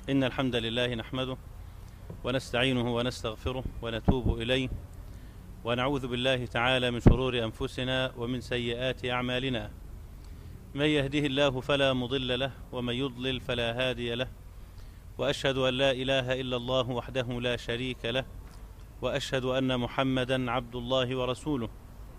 إن الحمد لله نحمده ونستعينه ونستغفره ونتوب إليه ونعوذ بالله تعالى من شرور أنفسنا ومن سيئات أعمالنا من يهده الله فلا مضل له ومن يضلل فلا هادي له وأشهد أن لا إله إلا الله وحده لا شريك له وأشهد أن محمدا عبد الله ورسوله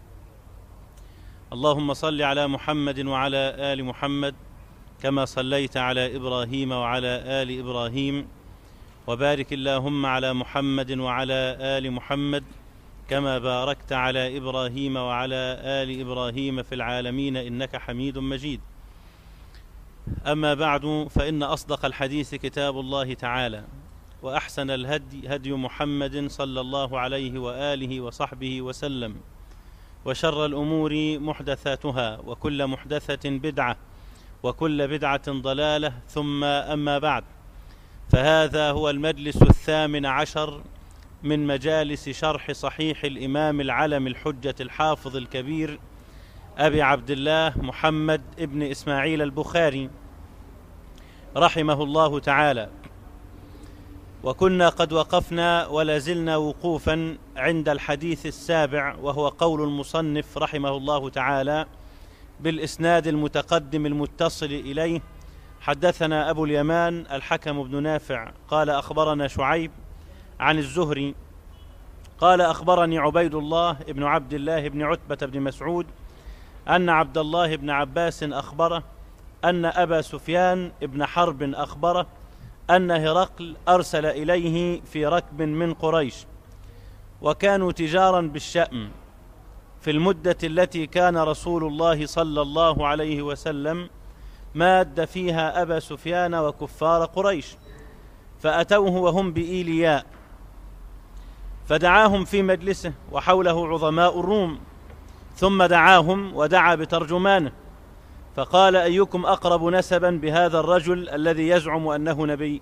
اللهم صل على محمد وعلى آل محمد كما صليت على إبراهيم وعلى آل إبراهيم وبارك اللهم على محمد وعلى آل محمد كما باركت على إبراهيم وعلى آل إبراهيم في العالمين إنك حميد مجيد أما بعد فإن أصدق الحديث كتاب الله تعالى وأحسن الهدي هدي محمد صلى الله عليه وآله وصحبه وسلم وشر الأمور محدثاتها وكل محدثة بدعة وكل بدعة ضلالة ثم أما بعد فهذا هو المجلس الثامن عشر من مجالس شرح صحيح الإمام العلم الحجة الحافظ الكبير أبي عبد الله محمد ابن إسماعيل البخاري رحمه الله تعالى وكنا قد وقفنا ولا زلنا وقوفا عند الحديث السابع وهو قول المصنف رحمه الله تعالى بالإسناد المتقدم المتصل إليه حدثنا أبو اليمان الحكم بن نافع قال أخبرنا شعيب عن الزهري قال أخبرني عبيد الله بن عبد الله بن عتبة بن مسعود أن عبد الله بن عباس أخبره أن أبا سفيان بن حرب أخبره أن هرقل أرسل إليه في ركب من قريش وكانوا تجارا بالشأم في المدة التي كان رسول الله صلى الله عليه وسلم ماد فيها أبا سفيان وكفار قريش فأتوه وهم بإيلياء فدعاهم في مجلسه وحوله عظماء الروم ثم دعاهم ودعا بترجمانه فقال أيكم أقرب نسبا بهذا الرجل الذي يزعم أنه نبي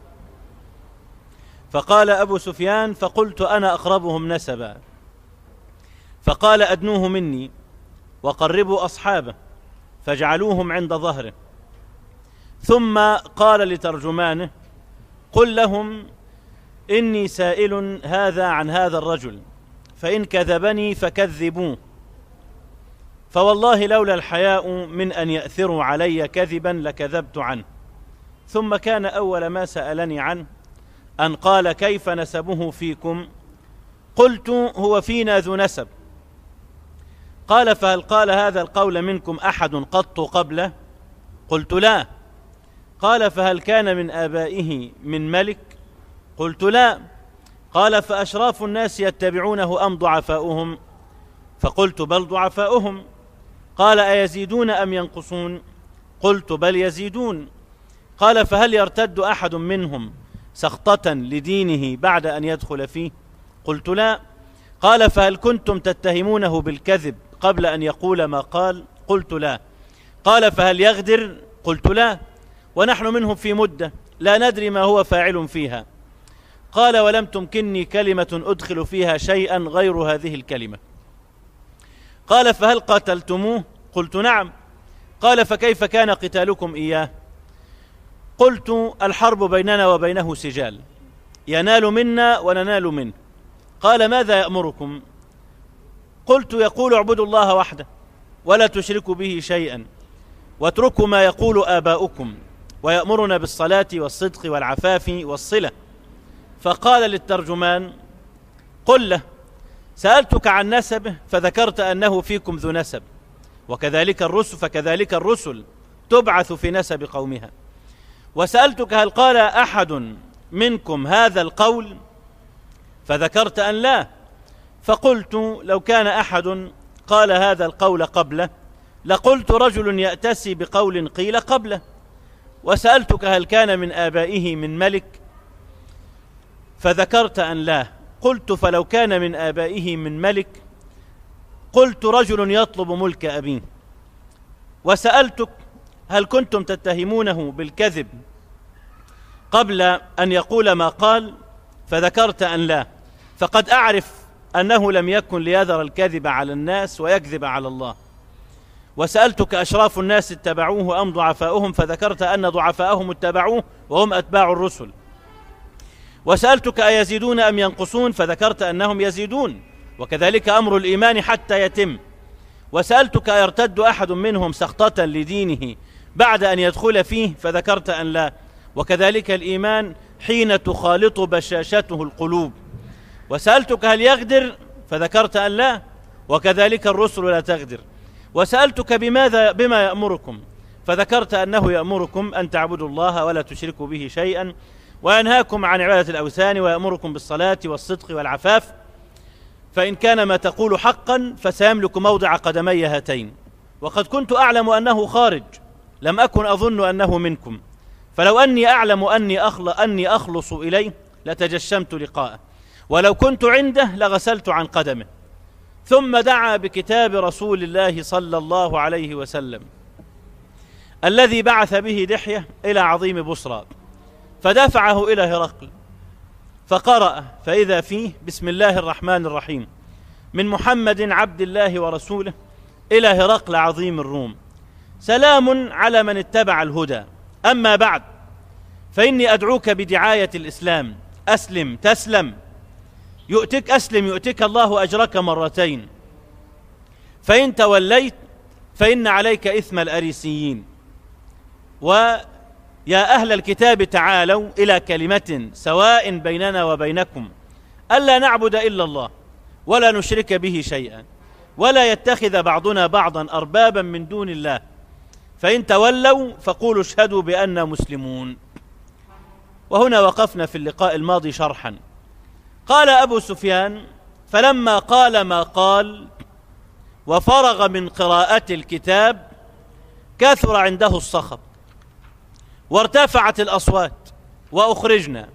فقال أبو سفيان فقلت أنا أقربهم نسبا فقال أدنوه مني وقربوا أصحابه فاجعلوهم عند ظهره ثم قال لترجمانه قل لهم إني سائل هذا عن هذا الرجل فإن كذبني فكذبوه فوالله لولا الحياء من أن يأثروا علي كذبا لكذبت عنه ثم كان أول ما سألني عنه أن قال كيف نسبه فيكم قلت هو فينا ذو نسب قال فهل قال هذا القول منكم أحد قط قبله قلت لا قال فهل كان من آبائه من ملك قلت لا قال فأشراف الناس يتبعونه أم ضعفاؤهم فقلت بل ضعفاؤهم قال أيزيدون أم ينقصون قلت بل يزيدون قال فهل يرتد أحد منهم سخطة لدينه بعد أن يدخل فيه قلت لا قال فهل كنتم تتهمونه بالكذب قبل أن يقول ما قال قلت لا قال فهل يغدر قلت لا ونحن منه في مدة لا ندري ما هو فاعل فيها قال ولم تمكنني كلمة أدخل فيها شيئا غير هذه الكلمة قال فهل قاتلتموه قلت نعم قال فكيف كان قتالكم إياه قلت الحرب بيننا وبينه سجال ينال منا وننال منه قال ماذا يأمركم قلت يقول اعبدوا الله وحده ولا تشركوا به شيئا واتركوا ما يقول آباؤكم ويأمرنا بالصلاة والصدق والعفاف والصلة فقال للترجمان قل له سألتك عن نسبه فذكرت أنه فيكم ذو نسب وكذلك الرسل فكذلك الرسل تبعث في نسب قومها وسألتك هل قال أحد منكم هذا القول فذكرت أن لا فقلت لو كان أحد قال هذا القول قبله لقلت رجل يأتسي بقول قيل قبله وسألتك هل كان من آبائه من ملك فذكرت أن لا قلت فلو كان من آبائه من ملك قلت رجل يطلب ملك أبيه وسألتك هل كنتم تتهمونه بالكذب قبل أن يقول ما قال فذكرت أن لا فقد أعرف أنه لم يكن ليذر الكذب على الناس ويكذب على الله وسألتك أشراف الناس اتبعوه أم ضعفاؤهم فذكرت أن ضعفاءهم اتبعوه وهم أتباع الرسل وسألتك أيزيدون أم ينقصون فذكرت أنهم يزيدون وكذلك أمر الإيمان حتى يتم وسألتك أيرتد أحد منهم سخطة لدينه بعد أن يدخل فيه فذكرت أن لا وكذلك الإيمان حين تخالط بشاشته القلوب وسألتك هل يغدر فذكرت أن لا وكذلك الرسل لا تغدر وسألتك بماذا بما يأمركم فذكرت أنه يأمركم أن تعبدوا الله ولا تشركوا به شيئا وينهاكم عن عبادة الأوثان ويأمركم بالصلاة والصدق والعفاف فإن كان ما تقول حقا فسيملك موضع قدمي هاتين وقد كنت أعلم أنه خارج لم أكن أظن أنه منكم فلو أني أعلم أني, أخل أني أخلص إليه لتجشمت لقاءه ولو كنت عنده لغسلت عن قدمه ثم دعا بكتاب رسول الله صلى الله عليه وسلم الذي بعث به دحية إلى عظيم بصرى فدفعه إلى هرقل فقرأ فإذا فيه بسم الله الرحمن الرحيم من محمد عبد الله ورسوله إلى هرقل عظيم الروم سلام على من اتبع الهدى أما بعد فإني أدعوك بدعاية الإسلام أسلم تسلم يؤتك أسلم يؤتك الله أجرك مرتين فإن توليت فإن عليك إثم الأريسيين ويا أهل الكتاب تعالوا إلى كلمة سواء بيننا وبينكم ألا نعبد إلا الله ولا نشرك به شيئا ولا يتخذ بعضنا بعضا أربابا من دون الله فإن تولوا فقولوا اشهدوا بأننا مسلمون وهنا وقفنا في اللقاء الماضي شرحا قال أبو سفيان فلما قال ما قال وفرغ من قراءة الكتاب كثر عنده الصخب وارتفعت الأصوات وأخرجنا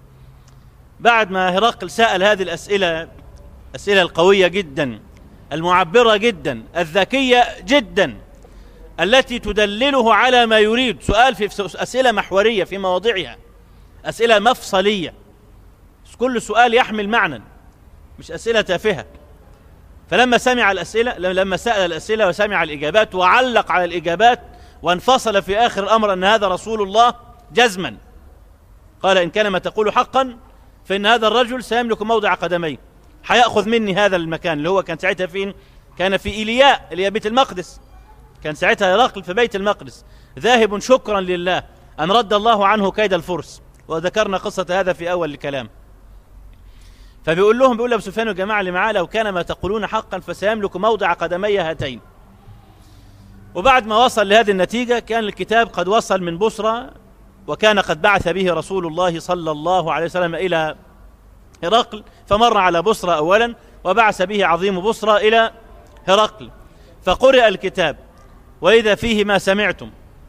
بعد ما هرقل سأل هذه الأسئلة الأسئلة القوية جدا المعبرة جدا الذكية جدا التي تدلله على ما يريد سؤال في أسئلة محورية في مواضعها أسئلة مفصلية كل سؤال يحمل معنى مش أسئلة تافهة فلما سمع الأسئلة لما سأل الأسئلة وسمع الإجابات وعلق على الإجابات وانفصل في آخر الأمر أن هذا رسول الله جزما قال إن كان ما تقول حقا فإن هذا الرجل سيملك موضع قدميه حيأخذ مني هذا المكان اللي هو كان ساعتها فين كان في إيلياء اللي هي بيت المقدس كان ساعتها هرقل في بيت المقدس ذاهب شكرا لله أن رد الله عنه كيد الفرس وذكرنا قصة هذا في أول الكلام فبيقول لهم بيقول ابو سفيان والجماعه اللي معاه لو كان ما تقولون حقا فسيملك موضع قدمي هاتين وبعد ما وصل لهذه النتيجة كان الكتاب قد وصل من بصرى وكان قد بعث به رسول الله صلى الله عليه وسلم إلى هرقل فمر على بصرى أولا وبعث به عظيم بصرى إلى هرقل فقرئ الكتاب وإذا فيه ما سمعتم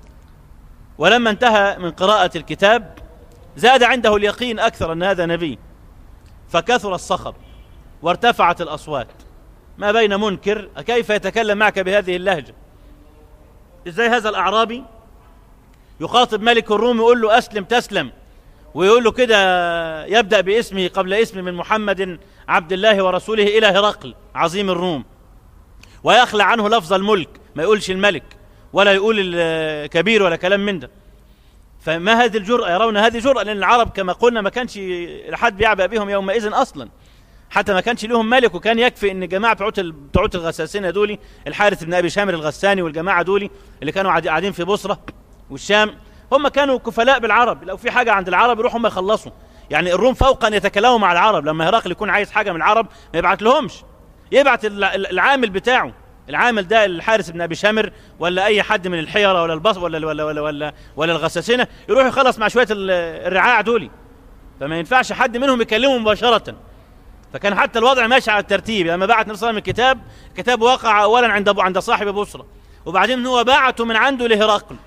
ولما انتهى من قراءة الكتاب زاد عنده اليقين أكثر أن هذا نبي فكثر الصخب وارتفعت الأصوات ما بين منكر كيف يتكلم معك بهذه اللهجة ازاي هذا الأعرابي يخاطب ملك الروم يقول له أسلم تسلم ويقول له كده يبدأ باسمه قبل اسم من محمد عبد الله ورسوله إلى هرقل عظيم الروم ويخلع عنه لفظ الملك ما يقولش الملك ولا يقول الكبير ولا كلام من ده فما هذه الجرأة يرون هذه جرأة لأن العرب كما قلنا ما كانش لحد بيعبأ بهم يومئذ أصلا حتى ما كانش لهم ملك وكان يكفي ان جماعه بتوع بتوع الغساسين دول الحارث بن ابي شامر الغساني والجماعه دول اللي كانوا قاعدين في بصره والشام هم كانوا كفلاء بالعرب لو في حاجه عند العرب يروحوا هم يخلصوا يعني الروم فوق ان يتكلموا مع العرب لما هرقل يكون عايز حاجه من العرب ما يبعت لهمش يبعت العامل بتاعه العامل ده الحارس بن ابي شامر ولا اي حد من الحيره ولا البص ولا ولا ولا ولا, ولا الغساسنه يروح يخلص مع شويه الرعاع دول فما ينفعش حد منهم يكلمه مباشره فكان حتى الوضع ماشي على الترتيب لما بعت النبي صلى الله عليه وسلم الكتاب الكتاب وقع اولا عند عند صاحب بصرى وبعدين هو بعته من عنده لهرقل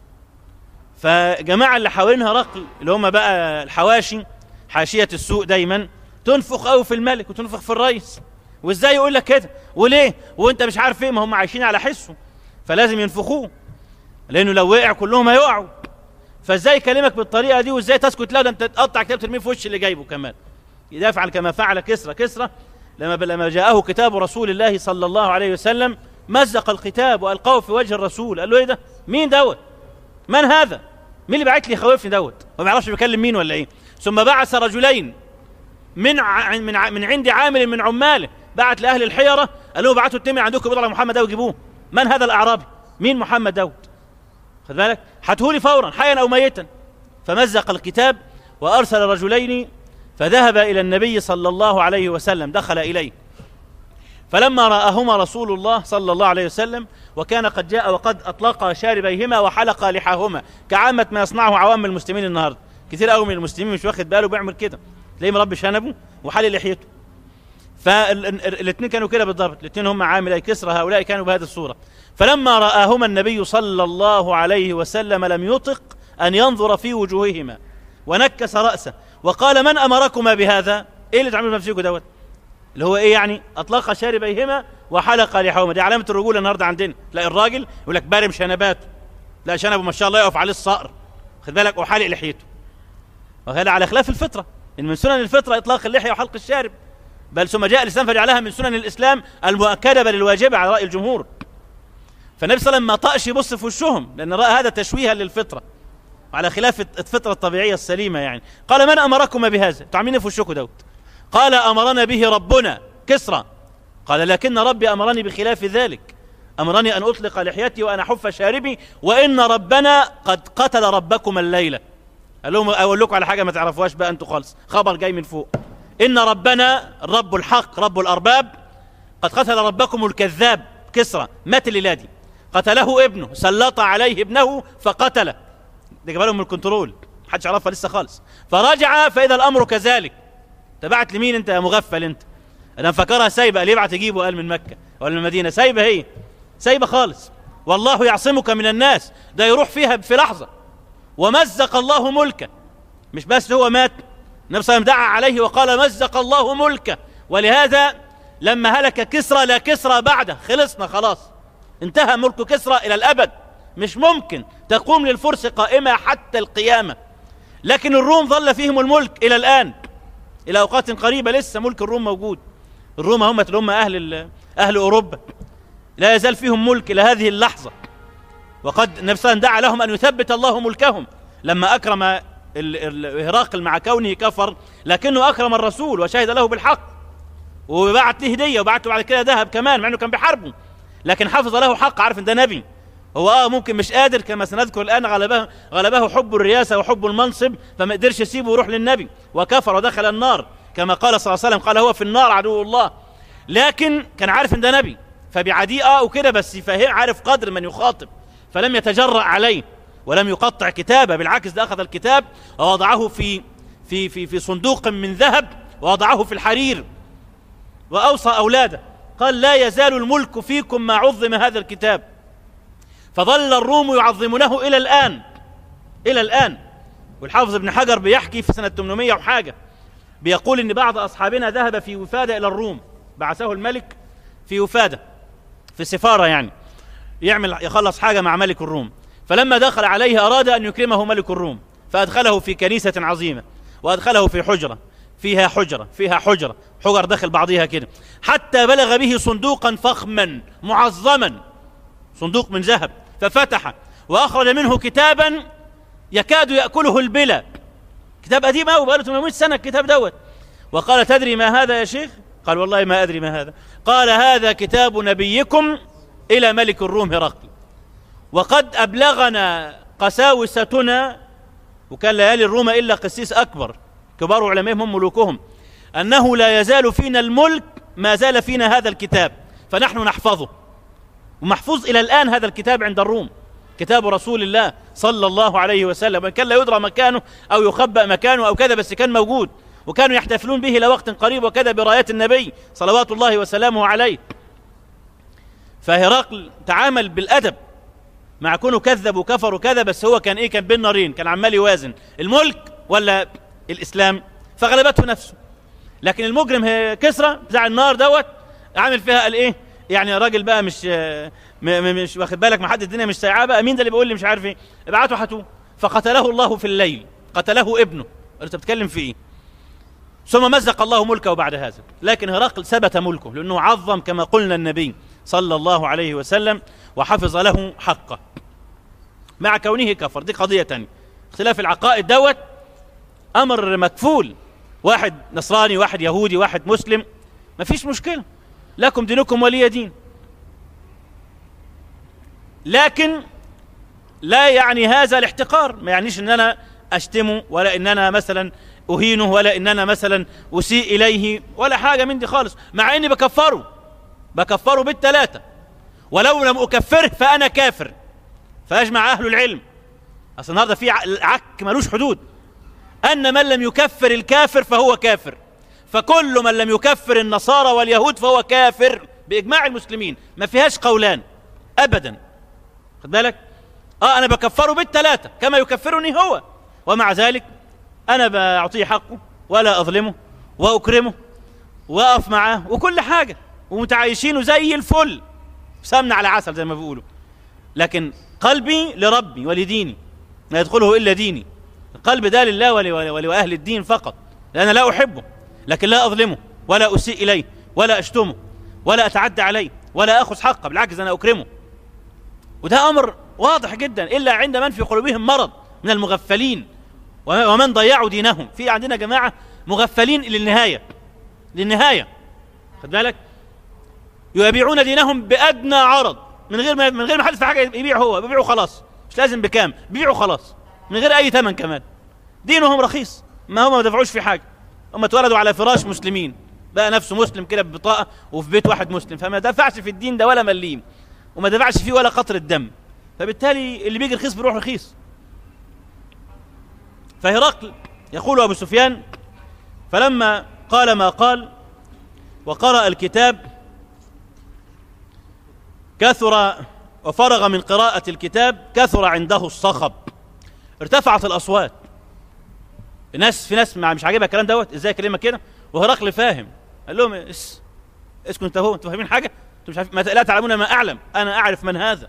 فجماعه اللي حوالين هرقل اللي هم بقى الحواشي حاشيه السوق دايما تنفخ قوي في الملك وتنفخ في الرئيس وازاي يقول لك كده وليه وانت مش عارف ايه ما هم عايشين على حسه فلازم ينفخوه لانه لو وقع كلهم هيقعوا فازاي يكلمك بالطريقه دي وازاي تسكت لا ده انت تقطع كتاب ترميه في وش اللي جايبه كمان يفعل كما فعل كسرى كسرى لما لما جاءه كتاب رسول الله صلى الله عليه وسلم مزق الكتاب والقاه في وجه الرسول قال له ايه ده مين دوت من هذا مين اللي بعت لي يخوفني دوت ما بيعرفش بيكلم مين ولا ايه ثم بعث رجلين من ع... من ع... من عند عامل من عماله بعت لاهل الحيره قال لهم ابعتوا التمر عندكم بضع محمد ده وجيبوه من هذا الاعرابي مين محمد دوت خد بالك هاتهولي فورا حيا او ميتا فمزق الكتاب وارسل رجلين فذهب الى النبي صلى الله عليه وسلم دخل اليه فلما راهما رسول الله صلى الله عليه وسلم وكان قد جاء وقد اطلق شاربيهما وحلق لحاهما كعامه ما يصنعه عوام المسلمين النهارده كثير قوي من المسلمين مش واخد باله بيعمل كده تلاقيه مربي شنبه وحل لحيته فالاثنين كانوا كده بالضبط الاثنين هم عامل كسرى هؤلاء كانوا بهذه الصوره فلما راهما النبي صلى الله عليه وسلم لم يطق ان ينظر في وجوههما ونكس راسه وقال من امركما بهذا ايه اللي تعملوا نفسكم دوت اللي هو ايه يعني اطلق شاربيهما وحلق لحوما دي علامه الرجوله النهارده عندنا تلاقي الراجل يقول لك بارم شنباته لا شنبه ما شاء الله يقف عليه الصقر خد بالك وحالق لحيته وهذا على خلاف الفطره ان من سنن الفطره اطلاق اللحيه وحلق الشارب بل ثم جاء الاسلام فجعلها من سنن الاسلام المؤكده بل الواجبه على راي الجمهور فالنبي صلى الله عليه وسلم ما طقش يبص في وشهم لان راى هذا تشويها للفطره على خلاف الفطره الطبيعيه السليمه يعني قال من امركم بهذا انتوا عاملين في وشكم دوت قال امرنا به ربنا كسرى قال لكن ربي امرني بخلاف ذلك امرني ان اطلق لحيتي وان احف شاربي وان ربنا قد قتل ربكم الليله قال لهم اقول لكم على حاجه ما تعرفوهاش بقى انتوا خالص خبر جاي من فوق ان ربنا الرب الحق رب الارباب قد قتل ربكم الكذاب كسرى مات الليله دي قتله ابنه سلط عليه ابنه فقتله ده جاب من الكنترول محدش يعرفها لسه خالص فرجع فاذا الامر كذلك تبعت لمين انت يا مغفل انت انا مفكرها سايبه قال يبعت يجيبه قال من مكه ولا من المدينه سايبه هي سايبه خالص والله يعصمك من الناس ده يروح فيها في لحظه ومزق الله ملكه مش بس هو مات النبي صلى الله عليه وسلم دعا عليه وقال مزق الله ملكه ولهذا لما هلك كسرى لا كسرى بعده خلصنا خلاص انتهى ملك كسرى الى الابد مش ممكن تقوم للفرس قائمه حتى القيامه لكن الروم ظل فيهم الملك الى الان الى اوقات قريبه لسه ملك الروم موجود الروم هم اللي هم اهل اهل اوروبا لا يزال فيهم ملك الى هذه اللحظه وقد النبي صلى الله عليه وسلم دعا لهم ان يثبت الله ملكهم لما اكرم هراقل مع كونه كفر لكنه اكرم الرسول وشهد له بالحق وبعت له هديه وبعت له بعد كده ذهب كمان مع انه كان بيحاربه لكن حفظ له حق عارف ان ده نبي هو اه ممكن مش قادر كما سنذكر الان غلبه غلبه حب الرياسه وحب المنصب فما قدرش يسيبه ويروح للنبي وكفر ودخل النار كما قال صلى الله عليه وسلم قال هو في النار عدو الله لكن كان عارف ان ده نبي فبعديه اه وكده بس فهم عارف قدر من يخاطب فلم يتجرأ عليه ولم يقطع كتابه بالعكس ده اخذ الكتاب ووضعه في في في في صندوق من ذهب ووضعه في الحرير واوصى اولاده قال لا يزال الملك فيكم ما عظم هذا الكتاب فظل الروم يعظمونه الى الان الى الان والحافظ ابن حجر بيحكي في سنه 800 وحاجه بيقول ان بعض اصحابنا ذهب في وفاده الى الروم بعثه الملك في وفاده في سفاره يعني يعمل يخلص حاجه مع ملك الروم فلما دخل عليه اراد ان يكرمه ملك الروم فادخله في كنيسه عظيمه وادخله في حجره فيها حجره فيها حجره حجر داخل بعضها كده حتى بلغ به صندوقا فخما معظما صندوق من ذهب ففتح واخرج منه كتابا يكاد ياكله البلا كتاب قديم قوي بقاله 800 سنه الكتاب دوت وقال تدري ما هذا يا شيخ قال والله ما ادري ما هذا قال هذا كتاب نبيكم الى ملك الروم هرقل وقد ابلغنا قساوستنا وكان ليالي الروم الا قسيس اكبر كبار علمائهم ملوكهم انه لا يزال فينا الملك ما زال فينا هذا الكتاب فنحن نحفظه ومحفوظ الى الان هذا الكتاب عند الروم كتاب رسول الله صلى الله عليه وسلم وان كان لا يدرى مكانه او يخبأ مكانه او كذا بس كان موجود وكانوا يحتفلون به لوقت قريب وكذا برايات النبي صلوات الله وسلامه عليه فهرقل تعامل بالادب مع كونه كذب وكفر وكذا بس هو كان ايه كان بين نارين كان عمال يوازن الملك ولا الاسلام فغلبته نفسه لكن المجرم كسرى بتاع النار دوت عامل فيها قال ايه يعني راجل بقى مش مش واخد بالك ما حد الدنيا مش سايعاه بقى مين ده اللي بيقول لي مش عارف ايه ابعته هاتوه فقتله الله في الليل قتله ابنه انت بتتكلم في ايه ثم مزق الله ملكه بعد هذا لكن هرقل ثبت ملكه لانه عظم كما قلنا النبي صلى الله عليه وسلم وحفظ له حقه مع كونه كفر دي قضية تانية اختلاف العقائد دوت أمر مكفول واحد نصراني واحد يهودي واحد مسلم مفيش مشكلة لكم دينكم ولي دين لكن لا يعني هذا الاحتقار ما يعنيش ان انا اشتمه ولا ان انا مثلا اهينه ولا ان انا مثلا اسيء اليه ولا حاجه من دي خالص مع اني بكفره بكفره بالثلاثه ولو لم اكفره فانا كافر فاجمع اهل العلم اصل النهارده في عك ملوش حدود ان من لم يكفر الكافر فهو كافر فكل من لم يكفر النصارى واليهود فهو كافر باجماع المسلمين ما فيهاش قولان ابدا خد بالك اه انا بكفره بالثلاثه كما يكفرني هو ومع ذلك انا بعطيه حقه ولا اظلمه واكرمه واقف معاه وكل حاجه ومتعايشينه زي الفل سمنه على عسل زي ما بيقولوا لكن قلبي لربي ولديني لا يدخله الا ديني القلب ده لله ولأهل الدين فقط لأنا لا أحبه لكن لا أظلمه ولا أسيء إليه ولا أشتمه ولا أتعدى عليه ولا أخذ حقه بالعكس أنا أكرمه وده أمر واضح جدا إلا عند من في قلوبهم مرض من المغفلين ومن ضيعوا دينهم في عندنا جماعة مغفلين للنهاية للنهاية خد بالك يبيعون دينهم بأدنى عرض من غير ما من غير ما حد في حاجة يبيع هو بيبيعه خلاص مش لازم بكام بيبيعه خلاص من غير أي ثمن كمان دينهم رخيص ما هم ما دفعوش في حاجة هم اتولدوا على فراش مسلمين بقى نفسه مسلم كده ببطاقة وفي بيت واحد مسلم فما دفعش في الدين ده ولا مليم وما دفعش فيه ولا قطرة دم فبالتالي اللي بيجي رخيص بيروح رخيص فهرقل يقول أبو سفيان فلما قال ما قال وقرأ الكتاب كثر وفرغ من قراءة الكتاب كثر عنده الصخب ارتفعت الأصوات الناس في ناس مش عاجبها الكلام دوت ازاي كلمه كده وهرقل فاهم قال لهم اس اسكن انت هو انتوا فاهمين حاجه انتوا مش عارف ما لا تعلمون ما اعلم انا اعرف من هذا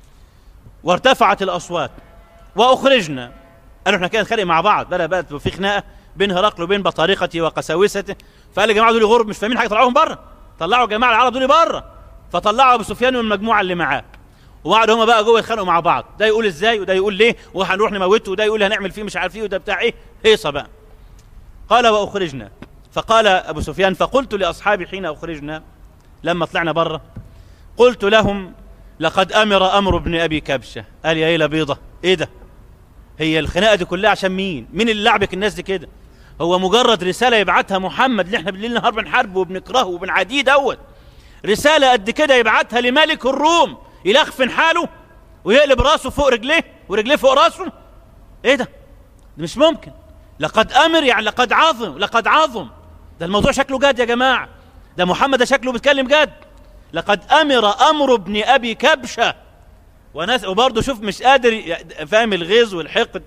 وارتفعت الاصوات واخرجنا قالوا احنا كده نتخانق مع بعض بدا بقت في خناقه بين هرقل وبين بطارقته وقساوسته فقال يا جماعه دول غرب مش فاهمين حاجه طلعوهم بره طلعوا جماعه العرب دول بره فطلعوا ابو سفيان والمجموعه اللي معاه وقعدوا هما بقى جوه يتخانقوا مع بعض ده يقول ازاي وده يقول ليه وهنروح نموته وده يقول هنعمل فيه مش عارف ايه وده بتاع ايه هيصه بقى قال واخرجنا فقال ابو سفيان فقلت لاصحابي حين اخرجنا لما طلعنا بره قلت لهم لقد امر امر ابن ابي كبشه قال يا ايه بيضه ايه ده هي الخناقه دي كلها عشان مين مين اللي لعبك الناس دي كده هو مجرد رساله يبعتها محمد اللي احنا بالليل نهار بنحاربه وبنكرهه وبنعاديه دوت رساله قد كده يبعتها لملك الروم يلخفن حاله ويقلب راسه فوق رجليه ورجليه فوق راسه ايه ده ده مش ممكن لقد امر يعني لقد عظم لقد عظم ده الموضوع شكله جد يا جماعه ده محمد ده شكله بيتكلم جد لقد امر امر ابن ابي كبشه وناس وبرضه شوف مش قادر فاهم الغيظ والحقد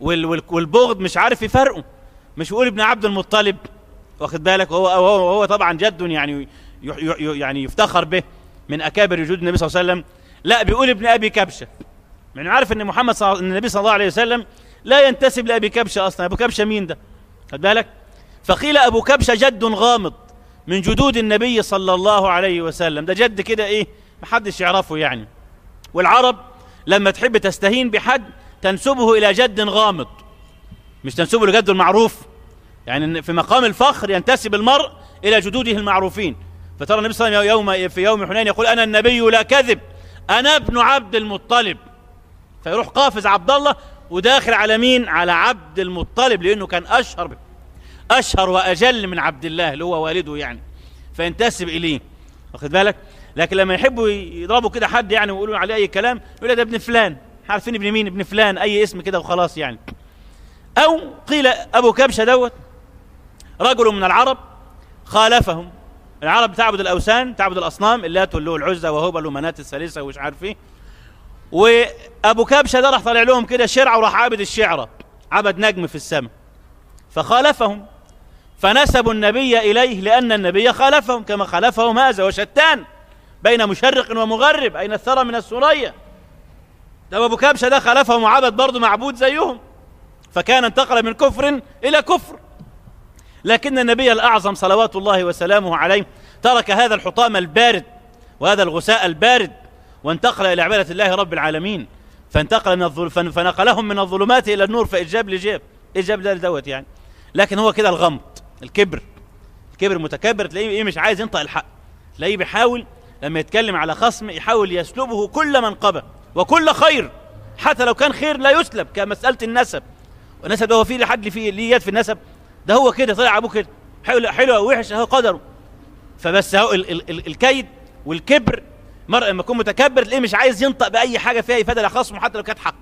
والبغض مش عارف يفرقه مش يقول ابن عبد المطلب واخد بالك وهو هو, هو طبعا جد يعني يعني يفتخر به من اكابر وجود النبي صلى الله عليه وسلم لا بيقول ابن ابي كبشه يعني عارف ان محمد صلى النبي صلى الله عليه وسلم لا ينتسب لابي كبشه اصلا ابو كبشه مين ده خد بالك فقيل ابو كبشه جد غامض من جدود النبي صلى الله عليه وسلم ده جد كده ايه محدش يعرفه يعني والعرب لما تحب تستهين بحد تنسبه الى جد غامض مش تنسبه لجد المعروف يعني في مقام الفخر ينتسب المرء الى جدوده المعروفين فترى النبي صلى الله عليه وسلم يوم في يوم حنين يقول انا النبي لا كذب انا ابن عبد المطلب فيروح قافز عبد الله وداخل على مين على عبد المطلب لانه كان اشهر اشهر واجل من عبد الله اللي هو والده يعني فينتسب اليه واخد بالك لكن لما يحبوا يضربوا كده حد يعني ويقولوا عليه اي كلام يقول ده ابن فلان عارفين ابن مين ابن فلان اي اسم كده وخلاص يعني او قيل ابو كبشه دوت رجل من العرب خالفهم العرب تعبد الاوثان تعبد الاصنام اللات واللو العزى وهبل ومنات الثالثه ومش عارف ايه وابو كبشه ده راح طالع لهم كده شرعه وراح عابد الشعره عبد نجم في السماء فخالفهم فنسبوا النبي اليه لان النبي خالفهم كما خالفهم هذا وشتان بين مشرق ومغرب اين الثرى من السريه ده ابو كبشه ده خالفهم وعبد برضه معبود زيهم فكان انتقل من كفر الى كفر لكن النبي الأعظم صلوات الله وسلامه عليه ترك هذا الحطام البارد وهذا الغثاء البارد وانتقل إلى عبادة الله رب العالمين فانتقل من الظل فنقلهم من الظلمات إلى النور فإجاب لجيب إجاب ده دوت يعني لكن هو كده الغمط الكبر الكبر متكبر تلاقيه إيه مش عايز ينطق الحق تلاقيه بيحاول لما يتكلم على خصم يحاول يسلبه كل منقبة وكل خير حتى لو كان خير لا يسلب كمسألة النسب والنسب ده هو فيه لحد فيه ليه يد في النسب ده هو كده طلع ابوه كده حلو حلو او وحش هو قدره فبس هو ال ال ال الكيد والكبر مرء لما يكون متكبر تلاقيه مش عايز ينطق باي حاجه فيها افاده لخصمه حتى لو كانت حق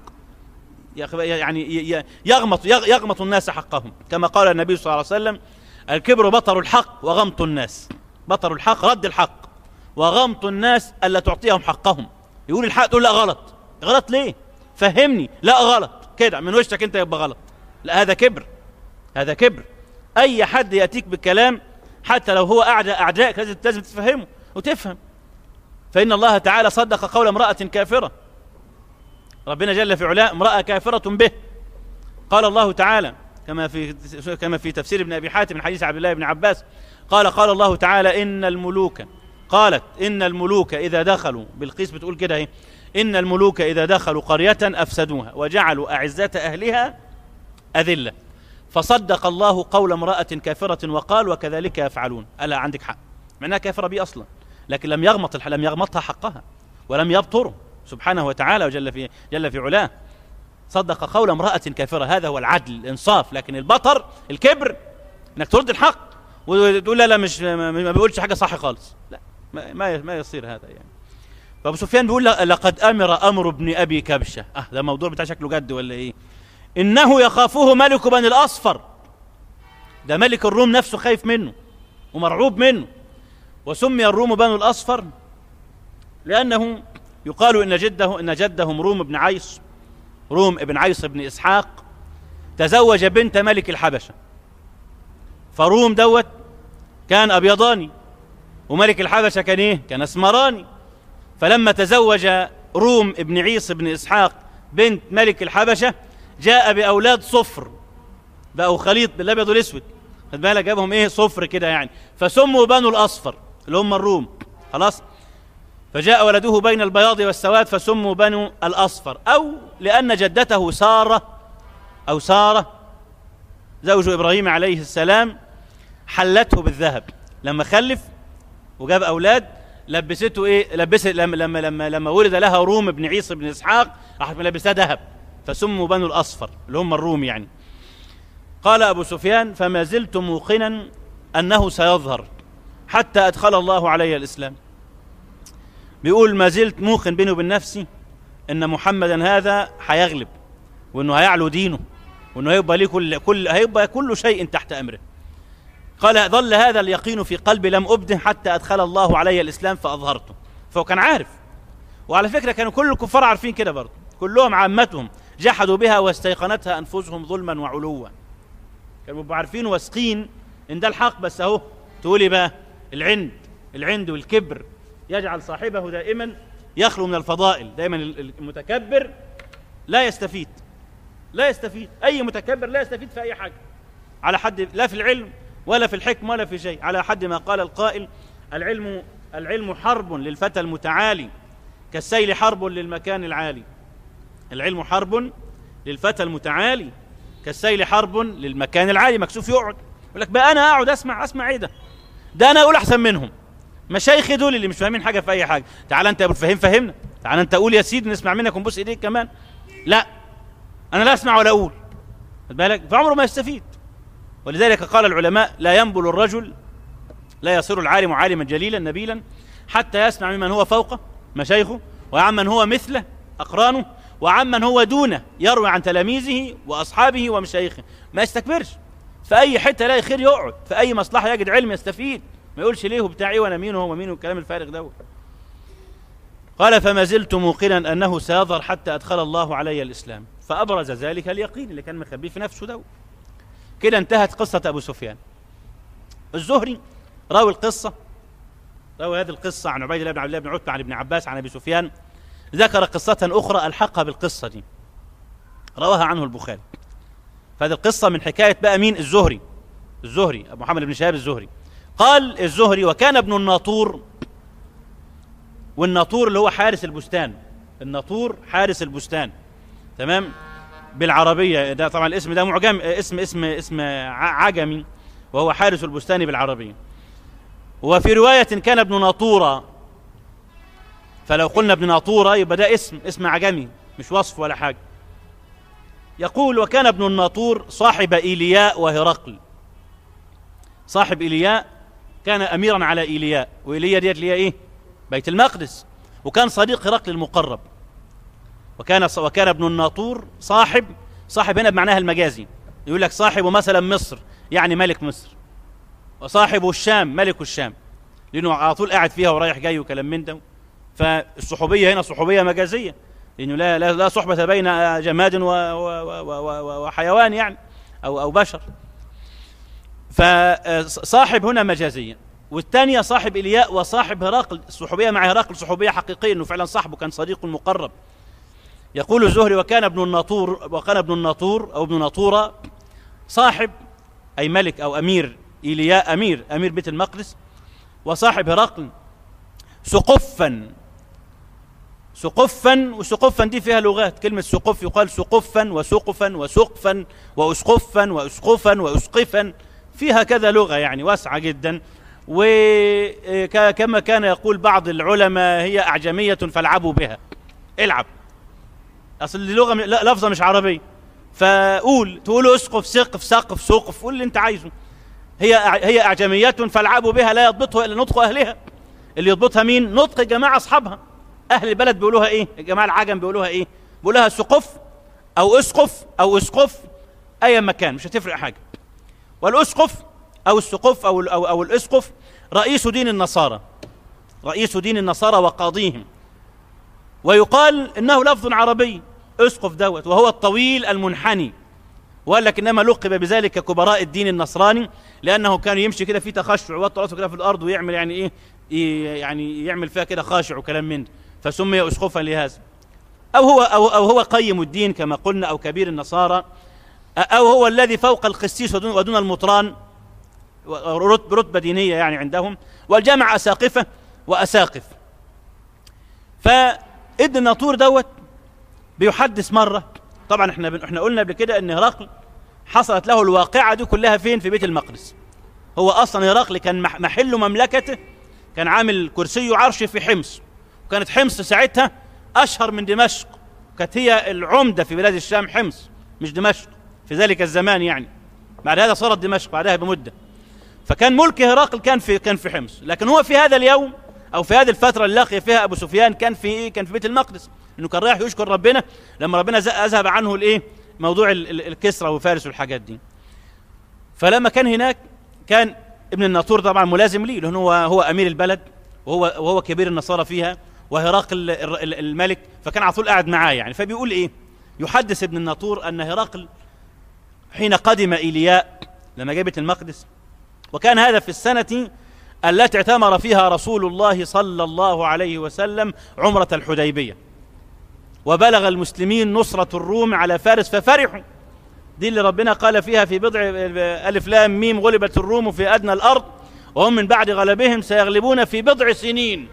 يعني يغمط يغمط الناس حقهم كما قال النبي صلى الله عليه وسلم الكبر بطر الحق وغمط الناس بطر الحق رد الحق وغمط الناس الا تعطيهم حقهم يقول الحق تقول لا غلط غلط ليه فهمني لا غلط كده من وشك انت يبقى غلط لا هذا كبر هذا كبر اي حد ياتيك بالكلام حتى لو هو اعداء اعدائك لازم لازم تفهمه وتفهم فان الله تعالى صدق قول امراه كافره ربنا جل في علاه امراه كافره به قال الله تعالى كما في كما في تفسير ابن ابي حاتم من حديث عبد الله بن عباس قال قال الله تعالى ان الملوك قالت ان الملوك اذا دخلوا بالقيس بتقول كده اهي ان الملوك اذا دخلوا قريه افسدوها وجعلوا اعزه اهلها اذله فصدق الله قول امراه كافره وقال وكذلك يفعلون الا عندك حق معناها كافره بي اصلا لكن لم يغمط لم يغمطها حقها ولم يبطره سبحانه وتعالى وجل في جل في علاه صدق قول امرأة كافرة هذا هو العدل الإنصاف لكن البطر الكبر إنك ترد الحق وتقول لا لا مش ما بيقولش حاجة صح خالص لا ما ما يصير هذا يعني فأبو سفيان بيقول لقد أمر أمر ابن أبي كبشة أه ده موضوع بتاع شكله جد ولا إيه إنه يخافه ملك بني الأصفر ده ملك الروم نفسه خايف منه ومرعوب منه وسمي الروم بنو الأصفر لأنه يقال إن جده إن جدهم روم بن عيص روم ابن عيص بن إسحاق تزوج بنت ملك الحبشة فروم دوت كان أبيضاني وملك الحبشة كان إيه؟ كان أسمراني فلما تزوج روم ابن عيص بن إسحاق بنت ملك الحبشة جاء بأولاد صفر بقوا خليط بالأبيض والأسود خد بالك جابهم إيه صفر كده يعني فسموا بنو الأصفر اللي هم الروم خلاص فجاء ولده بين البياض والسواد فسموا بنو الأصفر أو لأن جدته سارة أو سارة زوج إبراهيم عليه السلام حلته بالذهب لما خلف وجاب أولاد لبسته إيه لبست لما لما لما, لما ولد لها روم بن عيسى بن إسحاق راحت ملبسها ذهب فسموا بنو الأصفر اللي هم الروم يعني قال أبو سفيان فما زلت موقنا أنه سيظهر حتى أدخل الله علي الإسلام بيقول ما زلت موقن بيني وبين نفسي ان محمدا هذا هيغلب وانه هيعلو دينه وانه هيبقى ليه كل كل هيبقى كل شيء تحت امره قال ظل هذا اليقين في قلبي لم ابده حتى ادخل الله علي الاسلام فاظهرته فهو كان عارف وعلى فكره كانوا كل الكفار عارفين كده برضه كلهم عامتهم جحدوا بها واستيقنتها انفسهم ظلما وعلوا كانوا عارفين واثقين ان ده الحق بس اهو تقولي بقى العند العند والكبر يجعل صاحبه دائما يخلو من الفضائل دائما المتكبر لا يستفيد لا يستفيد أي متكبر لا يستفيد في أي حاجة على حد لا في العلم ولا في الحكم ولا في شيء على حد ما قال القائل العلم العلم حرب للفتى المتعالي كالسيل حرب للمكان العالي العلم حرب للفتى المتعالي كالسيل حرب للمكان العالي مكسوف يقعد يقول لك بقى انا اقعد اسمع اسمع ايه ده ده انا اقول احسن منهم مشايخي دول اللي مش فاهمين حاجه في اي حاجه تعال انت يا ابو الفهيم فهمنا تعال انت قول يا سيدي نسمع منك ونبوس ايديك كمان لا انا لا اسمع ولا اقول خد بالك فعمره ما يستفيد ولذلك قال العلماء لا ينبل الرجل لا يصير العالم عالما جليلا نبيلا حتى يسمع ممن هو فوقه مشايخه وعمن هو مثله اقرانه وعمن هو دونه يروي عن تلاميذه واصحابه ومشايخه ما يستكبرش في اي حته لا خير يقعد في اي مصلحه يجد علم يستفيد ما يقولش ليه وبتاعي وانا مين وهو مين والكلام الفارغ ده قال فما زلت موقنا انه سيظهر حتى ادخل الله علي الاسلام فابرز ذلك اليقين اللي كان مخبيه في نفسه ده كده انتهت قصه ابو سفيان الزهري راوي القصه راوي هذه القصه عن عبيد الله بن عبد الله بن عتبه عن ابن عباس عن ابي سفيان ذكر قصه اخرى الحقها بالقصه دي رواها عنه البخاري فهذه القصه من حكايه بقى مين الزهري الزهري ابو محمد بن شهاب الزهري قال الزهري وكان ابن الناطور والناطور اللي هو حارس البستان الناطور حارس البستان تمام بالعربية ده طبعا الاسم ده معجم اسم اسم اسم عجمي وهو حارس البستان بالعربية وفي رواية كان ابن ناطورة فلو قلنا ابن ناطورة يبقى ده اسم اسم عجمي مش وصف ولا حاجة يقول وكان ابن الناطور صاحب إيلياء وهرقل صاحب إيلياء كان أميرا على إيلياء وإيلياء ديت اللي هي إيه بيت المقدس وكان صديق هرقل المقرب وكان وكان ابن الناطور صاحب صاحب هنا بمعناها المجازي يقول لك صاحب مثلا مصر يعني ملك مصر وصاحب الشام ملك الشام لانه على طول قاعد فيها ورايح جاي وكلام من ده فالصحوبيه هنا صحوبيه مجازيه لانه لا لا, لا صحبه بين جماد و و و وحيوان يعني او او بشر فصاحب هنا مجازيا والثانيه صاحب الياء وصاحب هرقل الصحوبيه مع هرقل صحوبيه حقيقيه انه فعلا صاحبه كان صديق مقرب يقول الزهري وكان ابن الناطور وكان ابن الناطور او ابن ناطوره صاحب اي ملك او امير ايلياء امير امير بيت المقدس وصاحب هرقل سقفا سقفا وسقفا دي فيها لغات كلمة سقف يقال سقفا وسقفا وسقفا وأسقفا وأسقفا وأسقفا فيها كذا لغة يعني واسعة جدا وكما كان يقول بعض العلماء هي أعجمية فالعبوا بها العب أصل اللغة لفظة مش عربية فقول تقول اسقف سقف سقف سقف قول اللي انت عايزه هي هي أعجمية فالعبوا بها لا يضبطها إلا نطق أهلها اللي يضبطها مين نطق جماعة أصحابها أهل البلد بيقولوها إيه الجماعة العجم بيقولوها إيه بيقولوها سقف أو اسقف أو اسقف أي مكان مش هتفرق حاجة والأسقف أو السقف أو أو, أو الأسقف رئيس دين النصارى رئيس دين النصارى وقاضيهم ويقال إنه لفظ عربي أسقف دوت وهو الطويل المنحني وقال لك إنما لقب بذلك كبراء الدين النصراني لأنه كان يمشي كده في تخشع ويوطي راسه كده في الأرض ويعمل يعني إيه يعني يعمل فيها كده خاشع وكلام من فسمي أسقفا لهذا أو هو أو, أو هو قيم الدين كما قلنا أو كبير النصارى أو هو الذي فوق القسيس ودون, ودون المطران رتبة دينية يعني عندهم والجامع أساقفة وأساقف فابن الناطور دوت بيحدث مرة طبعا احنا احنا قلنا قبل كده ان هرقل حصلت له الواقعة دي كلها فين في بيت المقدس هو اصلا هرقل كان محل مملكته كان عامل كرسي وعرش في حمص وكانت حمص ساعتها اشهر من دمشق كانت هي العمدة في بلاد الشام حمص مش دمشق في ذلك الزمان يعني بعد هذا صارت دمشق بعدها بمدة فكان ملك هرقل كان في كان في حمص لكن هو في هذا اليوم او في هذه الفترة اللي لقي فيها ابو سفيان كان في ايه كان في بيت المقدس انه كان رايح يشكر ربنا لما ربنا اذهب عنه الايه موضوع الكسرى وفارس والحاجات دي فلما كان هناك كان ابن الناطور طبعا ملازم ليه لانه هو هو امير البلد وهو وهو كبير النصارى فيها وهرقل الملك فكان على طول قاعد معاه يعني فبيقول ايه يحدث ابن الناطور ان هرقل حين قدم ايلياء لما جاء بيت المقدس وكان هذا في السنه التي اعتمر فيها رسول الله صلى الله عليه وسلم عمره الحديبيه وبلغ المسلمين نصرة الروم على فارس ففرحوا دي اللي ربنا قال فيها في بضع ألف لام ميم غلبت الروم في أدنى الأرض وهم من بعد غلبهم سيغلبون في بضع سنين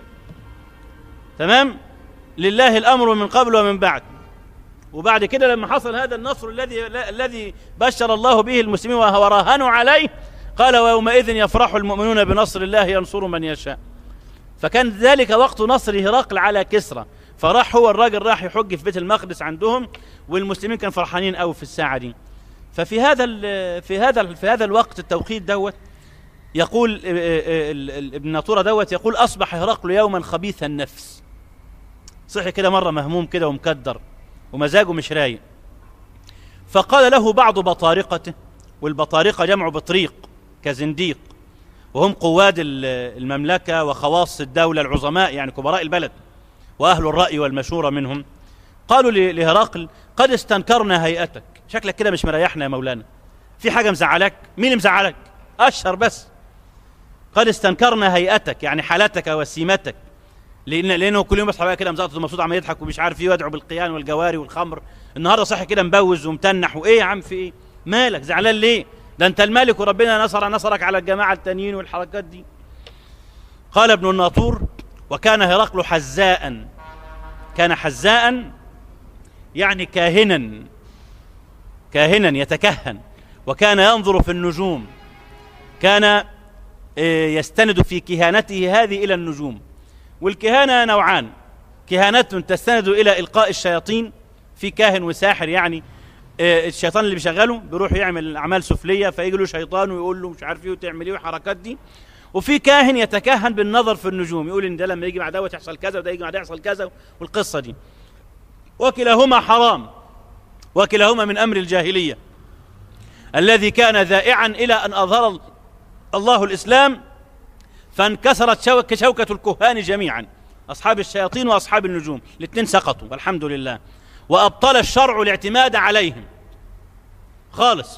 تمام لله الأمر من قبل ومن بعد وبعد كده لما حصل هذا النصر الذي الذي بشر الله به المسلمين وراهنوا عليه قال ويومئذ يفرح المؤمنون بنصر الله ينصر من يشاء فكان ذلك وقت نصر هرقل على كسرى فراح هو الراجل راح يحج في بيت المقدس عندهم والمسلمين كانوا فرحانين قوي في الساعه دي ففي هذا في هذا في هذا الوقت التوقيت دوت يقول ابن ناطوره دوت يقول اصبح هرقل يوما خبيث النفس صحي كده مره مهموم كده ومكدر ومزاجه مش رايق فقال له بعض بطارقته والبطارقه جمع بطريق كزنديق وهم قواد المملكه وخواص الدوله العظماء يعني كبراء البلد وأهل الرأي والمشورة منهم قالوا لهرقل قد استنكرنا هيئتك شكلك كده مش مريحنا يا مولانا في حاجة مزعلك مين مزعلك أشهر بس قد استنكرنا هيئتك يعني حالتك وسيمتك لأن لأنه كل يوم يصحى كده مزقط ومبسوط عم يضحك ومش عارف ايه ويدعو بالقيان والجواري والخمر النهارده صحي كده مبوز ومتنح وايه يا عم في ايه مالك زعلان ليه ده انت الملك وربنا نصر نصرك على الجماعه التانيين والحركات دي قال ابن الناطور وكان هرقل حزاء كان حزاء يعني كاهنا كاهنا يتكهن وكان ينظر في النجوم كان آه، يستند في كهانته هذه إلى النجوم والكهانة نوعان كهانة تستند إلى إلقاء الشياطين في كاهن وساحر يعني آه، الشيطان اللي بيشغله بيروح يعمل أعمال سفلية فيجي له شيطان ويقول له مش عارف ايه وتعمل ايه والحركات دي وفي كاهن يتكهن بالنظر في النجوم يقول ان ده لما يجي مع دوت يحصل كذا وده يجي مع ده يحصل كذا والقصة دي وكلاهما حرام وكلاهما من أمر الجاهلية الذي كان ذائعا إلى أن أظهر الله الإسلام فانكسرت شوكة, شوكة الكهان جميعا أصحاب الشياطين وأصحاب النجوم الاثنين سقطوا والحمد لله وأبطل الشرع الاعتماد عليهم خالص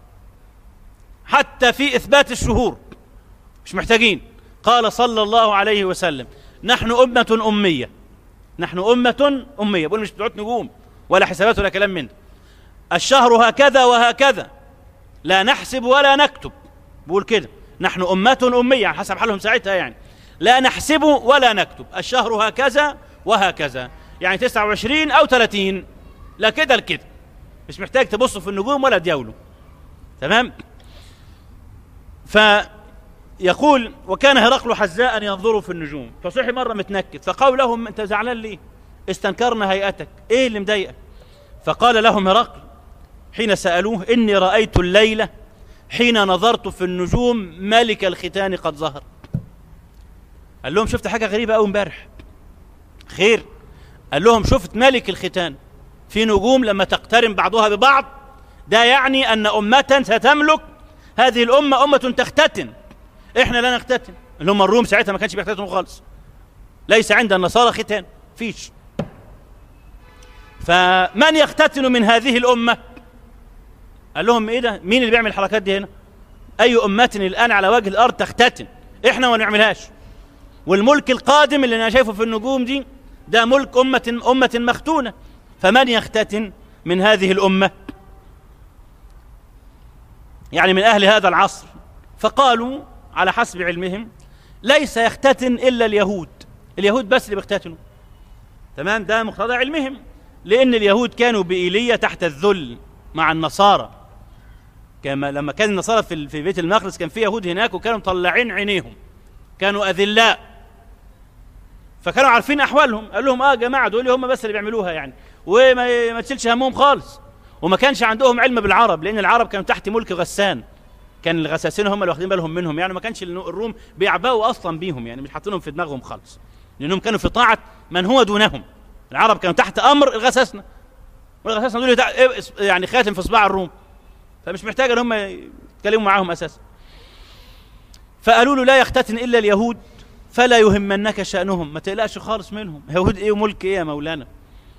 حتى في إثبات الشهور مش محتاجين قال صلى الله عليه وسلم نحن أمة أمية نحن أمة أمية بقول مش بتوع نجوم ولا حسابات ولا كلام من ده الشهر هكذا وهكذا لا نحسب ولا نكتب بقول كده نحن أمة أمية حسب حالهم ساعتها يعني لا نحسب ولا نكتب الشهر هكذا وهكذا يعني 29 أو 30 لا كده لكده مش محتاج تبص في النجوم ولا تجاوله تمام فيقول وكان هرقل حزاء ينظر في النجوم فصحي مرة متنكد فقال لهم انت زعلان ليه استنكرنا هيئتك ايه اللي مضايقك فقال لهم هرقل حين سألوه إني رأيت الليلة حين نظرت في النجوم ملك الختان قد ظهر قال لهم شفت حاجة غريبة أوي امبارح خير قال لهم شفت ملك الختان في نجوم لما تقترن بعضها ببعض ده يعني أن أمة ستملك هذه الأمة أمة تختتن إحنا لا نختتن اللي هم الروم ساعتها ما كانش بيختتنوا خالص ليس عند النصارى ختان فيش فمن يختتن من هذه الأمة قال لهم ايه ده مين اللي بيعمل الحركات دي هنا اي امه الان على وجه الارض تختتن احنا ما نعملهاش والملك القادم اللي انا شايفه في النجوم دي ده ملك امه امه مختونه فمن يختتن من هذه الامه يعني من اهل هذا العصر فقالوا على حسب علمهم ليس يختتن الا اليهود اليهود بس اللي بيختتنوا تمام ده مقتضى علمهم لان اليهود كانوا بايليه تحت الذل مع النصارى كما لما كان النصارى في في بيت المقدس كان في يهود هناك وكانوا مطلعين عينيهم كانوا اذلاء فكانوا عارفين احوالهم قال لهم اه يا جماعه دول هم بس اللي بيعملوها يعني وما ما تشيلش همهم خالص وما كانش عندهم علم بالعرب لان العرب كانوا تحت ملك غسان كان الغساسين هم اللي واخدين بالهم منهم يعني ما كانش الروم بيعبأوا اصلا بيهم يعني مش حاطينهم في دماغهم خالص لانهم كانوا في طاعه من هو دونهم العرب كانوا تحت امر الغساسنه والغساسنه دول يعني خاتم في صباع الروم فمش محتاج ان هم يتكلموا معاهم اساسا فقالوا له لا يختتن الا اليهود فلا يهمنك شانهم ما تقلقش خالص منهم يهود ايه وملك ايه يا مولانا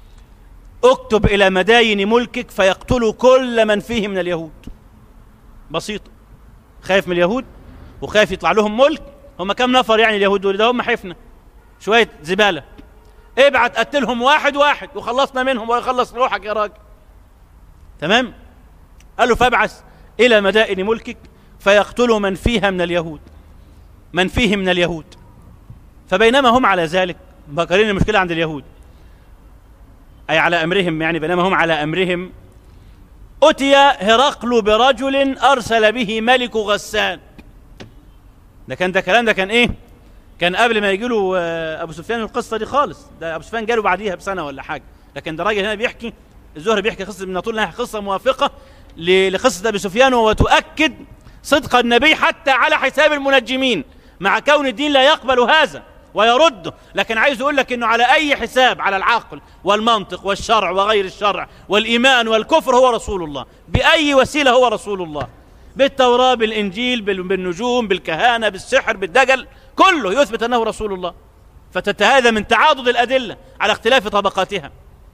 اكتب الى مداين ملكك فيقتلوا كل من فيه من اليهود بسيطه خايف من اليهود وخايف يطلع لهم ملك هم كم نفر يعني اليهود دول ده هم حفنه شويه زباله ابعت قتلهم واحد واحد وخلصنا منهم ويخلص روحك يا راجل تمام قال له فابعث إلى مدائن ملكك فيقتلوا من فيها من اليهود من فيه من اليهود فبينما هم على ذلك بقرين المشكلة عند اليهود أي على أمرهم يعني بينما هم على أمرهم أتي هرقل برجل أرسل به ملك غسان ده كان ده كلام ده كان إيه كان قبل ما يجي له أبو سفيان القصة دي خالص ده أبو سفيان جاله بعديها بسنة ولا حاجة لكن ده راجل هنا بيحكي الزهري بيحكي قصة ابن طول قصة موافقة لقصة أبي سفيان وتؤكد صدق النبي حتى على حساب المنجمين مع كون الدين لا يقبل هذا ويرده لكن عايز أقول لك أنه على أي حساب على العقل والمنطق والشرع وغير الشرع والإيمان والكفر هو رسول الله بأي وسيلة هو رسول الله بالتوراة بالإنجيل بالنجوم بالكهانة بالسحر بالدجل كله يثبت أنه رسول الله فتتهذا من تعاضد الأدلة على اختلاف طبقاتها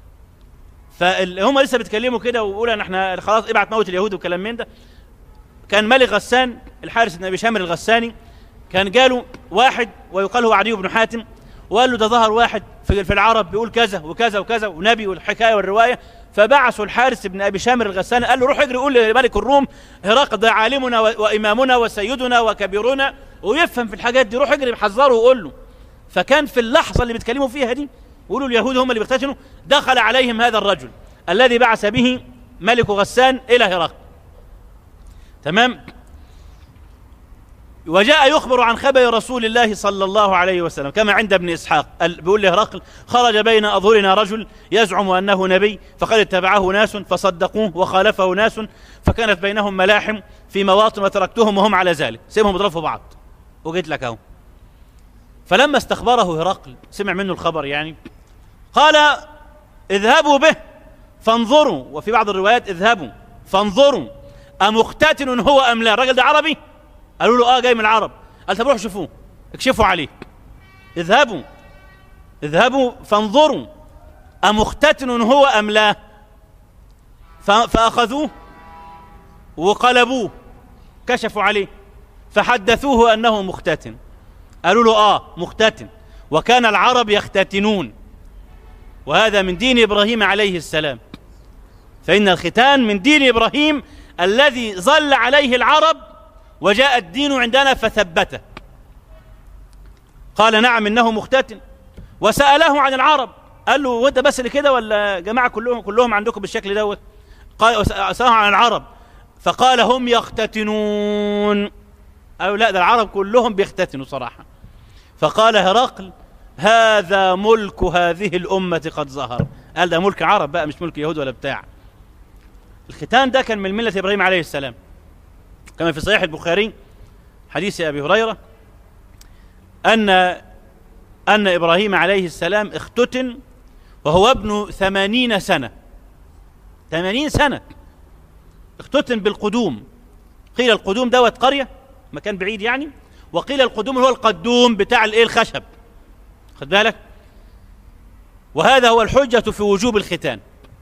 فهم لسه بيتكلموا كده ويقولوا ان احنا خلاص ابعت موت اليهود وكلام من ده كان ملك غسان الحارس بن ابي شامر الغساني كان جاله واحد ويقال هو عدي بن حاتم وقال له ده ظهر واحد في, في العرب بيقول كذا وكذا وكذا ونبي والحكايه والروايه فبعثوا الحارس بن ابي شامر الغساني قال له روح اجري قول لملك الروم هرقل ده عالمنا وامامنا وسيدنا وكبيرنا ويفهم في الحاجات دي روح اجري بحذره وقول له فكان في اللحظة اللي بيتكلموا فيها دي يقولوا اليهود هم اللي بيختتنوا دخل عليهم هذا الرجل الذي بعث به ملك غسان إلى هرقل تمام وجاء يخبر عن خبر رسول الله صلى الله عليه وسلم كما عند ابن إسحاق بيقول لهرقل خرج بين أظهرنا رجل يزعم أنه نبي فقد اتبعه ناس فصدقوه وخالفه ناس فكانت بينهم ملاحم في مواطن وتركتهم وهم على ذلك سيبهم يضربوا بعض وجيت لك اهو فلما استخبره هرقل سمع منه الخبر يعني قال اذهبوا به فانظروا وفي بعض الروايات اذهبوا فانظروا أمختتن هو أم لا الراجل ده عربي قالوا له اه جاي من العرب قال طب روحوا شوفوه اكشفوا عليه اذهبوا اذهبوا فانظروا أمختتن هو أم لا فأخذوه وقلبوه كشفوا عليه فحدثوه أنه مختتن قالوا له آه مختتن وكان العرب يختتنون وهذا من دين إبراهيم عليه السلام فإن الختان من دين إبراهيم الذي ظل عليه العرب وجاء الدين عندنا فثبته قال نعم إنه مختتن وسأله عن العرب قال له وانت بس اللي كده ولا جماعة كلهم كلهم عندكم بالشكل دوت قال سأله عن العرب فقال هم يختتنون قالوا لا ده العرب كلهم بيختتنوا صراحة فقال هرقل هذا ملك هذه الأمة قد ظهر قال ده ملك عرب بقى مش ملك يهود ولا بتاع الختان ده كان من ملة إبراهيم عليه السلام كما في صحيح البخاري حديث أبي هريرة أن أن إبراهيم عليه السلام اختتن وهو ابن ثمانين سنة ثمانين سنة اختتن بالقدوم قيل القدوم دوت قرية مكان بعيد يعني وقيل القدوم هو القدوم بتاع الايه الخشب خد بالك وهذا هو الحجة في وجوب الختان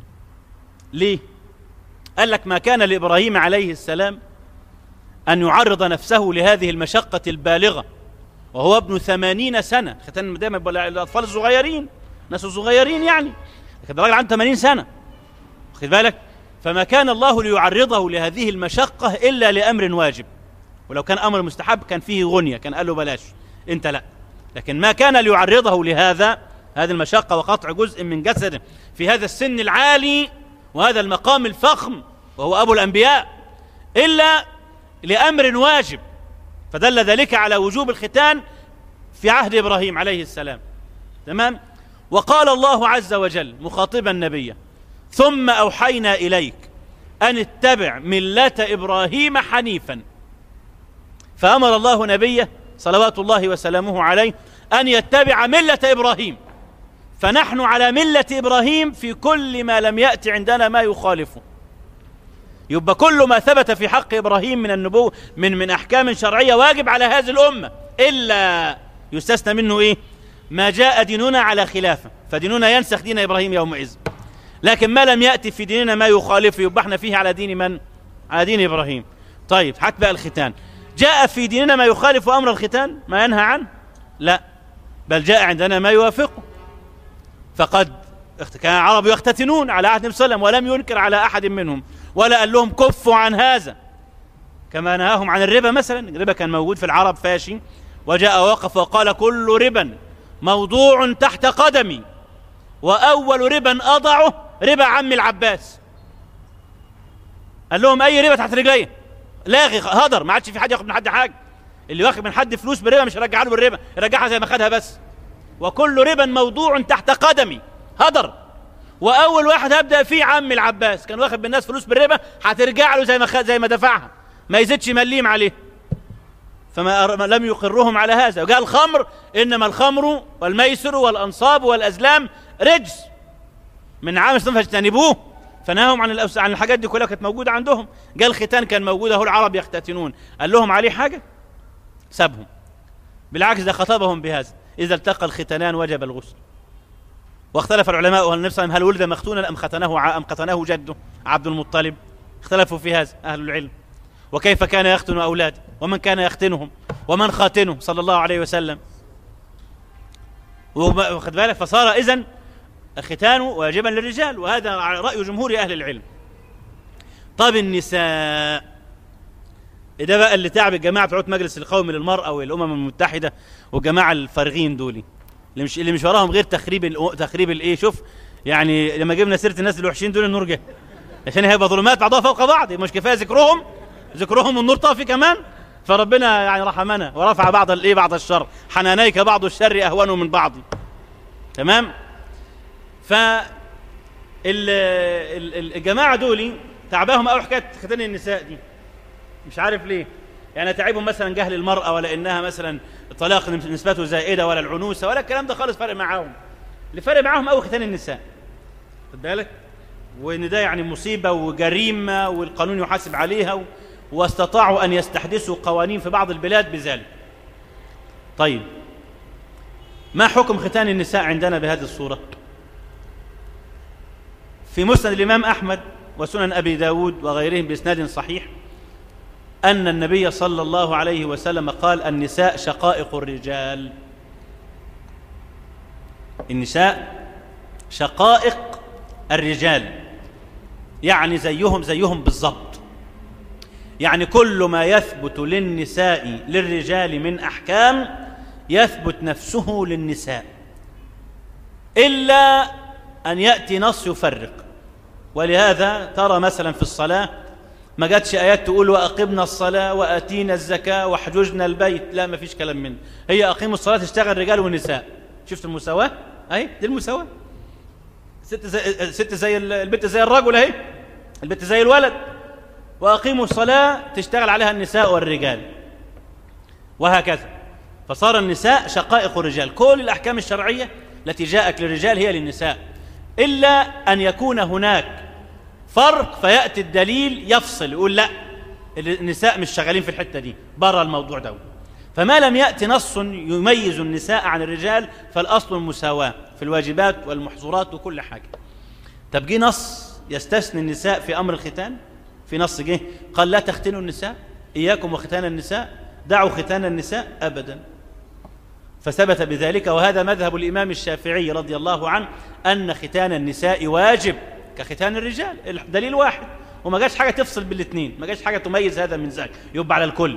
ليه قال لك ما كان لإبراهيم عليه السلام أن يعرض نفسه لهذه المشقة البالغة وهو ابن ثمانين سنة ختان دائما الأطفال الصغيرين ناس صغيرين يعني لكن الراجل عنده 80 سنة خد بالك فما كان الله ليعرضه لهذه المشقة إلا لأمر واجب ولو كان أمر مستحب كان فيه غنية كان قال له بلاش أنت لا لكن ما كان ليعرضه لهذا هذه المشقة وقطع جزء من جسده في هذا السن العالي وهذا المقام الفخم وهو أبو الأنبياء إلا لأمر واجب فدل ذلك على وجوب الختان في عهد إبراهيم عليه السلام تمام وقال الله عز وجل مخاطبا النبي ثم أوحينا إليك أن اتبع ملة إبراهيم حنيفا فأمر الله نبيه صلوات الله وسلامه عليه أن يتبع ملة إبراهيم فنحن على ملة إبراهيم في كل ما لم يأتي عندنا ما يخالفه يبقى كل ما ثبت في حق إبراهيم من النبوة من من أحكام شرعية واجب على هذه الأمة إلا يستثنى منه إيه ما جاء ديننا على خلافه فديننا ينسخ دين إبراهيم يومئذ لكن ما لم يأتي في ديننا ما يخالفه يبقى احنا فيه على دين من على دين إبراهيم طيب حتى بقى الختان جاء في ديننا ما يخالف أمر الختان ما ينهى عنه لا بل جاء عندنا ما يوافقه فقد كان العرب يختتنون على عهد النبي صلى الله عليه وسلم ولم ينكر على أحد منهم ولا قال لهم كفوا عن هذا كما نهاهم عن الربا مثلا الربا كان موجود في العرب فاشي وجاء وقف وقال كل ربا موضوع تحت قدمي وأول ربا أضعه ربا عم العباس قال لهم أي ربا تحت رجلي لاغي هدر ما عادش في حد ياخد من حد حاجة اللي واخد من حد فلوس بالربا مش هيرجع له بالربا يرجعها زي ما خدها بس وكل ربا موضوع تحت قدمي هدر واول واحد هبدا فيه عم العباس كان واخد من الناس فلوس بالربا هترجع له زي ما زي ما دفعها ما يزيدش مليم عليه فما لم يقرهم على هذا وقال الخمر انما الخمر والميسر والانصاب والازلام رجس من عام فاجتنبوه فنهاهم عن عن الحاجات دي كلها كانت موجوده عندهم قال الختان كان موجود اهو العرب يختتنون قال لهم عليه حاجه سابهم بالعكس ده خطبهم بهذا اذا التقى الختنان وجب الغسل واختلف العلماء هل النبي هل ولد مختونا ام ختنه ام ختنه جده عبد المطلب اختلفوا في هذا اهل العلم وكيف كان يختن اولاده ومن كان يختنهم ومن خاتنه صلى الله عليه وسلم واخد بالك فصار اذن الختان واجبا للرجال وهذا راي جمهور اهل العلم طب النساء ده بقى اللي تعب الجماعه بتوع مجلس القومي للمراه والامم المتحده والجماعه الفارغين دول اللي مش اللي مش وراهم غير تخريب الأ- تخريب الايه شوف يعني لما جبنا سيره الناس الوحشين دول النور جه عشان هيبقى ظلمات بعضها فوق بعض مش كفايه ذكرهم ذكرهم والنور طافي كمان فربنا يعني رحمنا ورفع بعض الايه بعض الشر حنانيك بعض الشر اهون من بعض تمام ف ال- ال- الجماعه دول تعباهم قوي حكايه ختان النساء دي مش عارف ليه يعني تعبهم مثلا جهل المراه ولا انها مثلا الطلاق نسبته زائده ولا العنوسه ولا الكلام ده خالص فرق معاهم اللي فرق معاهم قوي ختان النساء خد بالك وان ده يعني مصيبه وجريمه والقانون يحاسب عليها و... واستطاعوا ان يستحدثوا قوانين في بعض البلاد بذلك طيب ما حكم ختان النساء عندنا بهذه الصوره في مسند الامام احمد وسنن ابي داود وغيرهم باسناد صحيح ان النبي صلى الله عليه وسلم قال النساء شقائق الرجال النساء شقائق الرجال يعني زيهم زيهم بالضبط يعني كل ما يثبت للنساء للرجال من احكام يثبت نفسه للنساء الا ان ياتي نص يفرق ولهذا ترى مثلا في الصلاه ما جاتش ايات تقول واقمنا الصلاه واتينا الزكاه واحججنا البيت لا ما فيش كلام منه هي اقيموا الصلاه تشتغل رجال ونساء شفت المساواه اهي دي المساواه ست زي ست زي البنت زي الرجل اهي البنت زي الولد واقيموا الصلاه تشتغل عليها النساء والرجال وهكذا فصار النساء شقائق الرجال كل الاحكام الشرعيه التي جاءت للرجال هي للنساء الا ان يكون هناك فرق فياتي الدليل يفصل يقول لا النساء مش شغالين في الحته دي بره الموضوع ده فما لم ياتي نص يميز النساء عن الرجال فالاصل المساواه في الواجبات والمحظورات وكل حاجه طب جه نص يستثني النساء في امر الختان في نص جه قال لا تختنوا النساء اياكم وختان النساء دعوا ختان النساء ابدا فثبت بذلك وهذا مذهب الامام الشافعي رضي الله عنه ان ختان النساء واجب كختان الرجال الدليل واحد وما جاش حاجه تفصل بالاثنين ما جاش حاجه تميز هذا من ذاك يبقى على الكل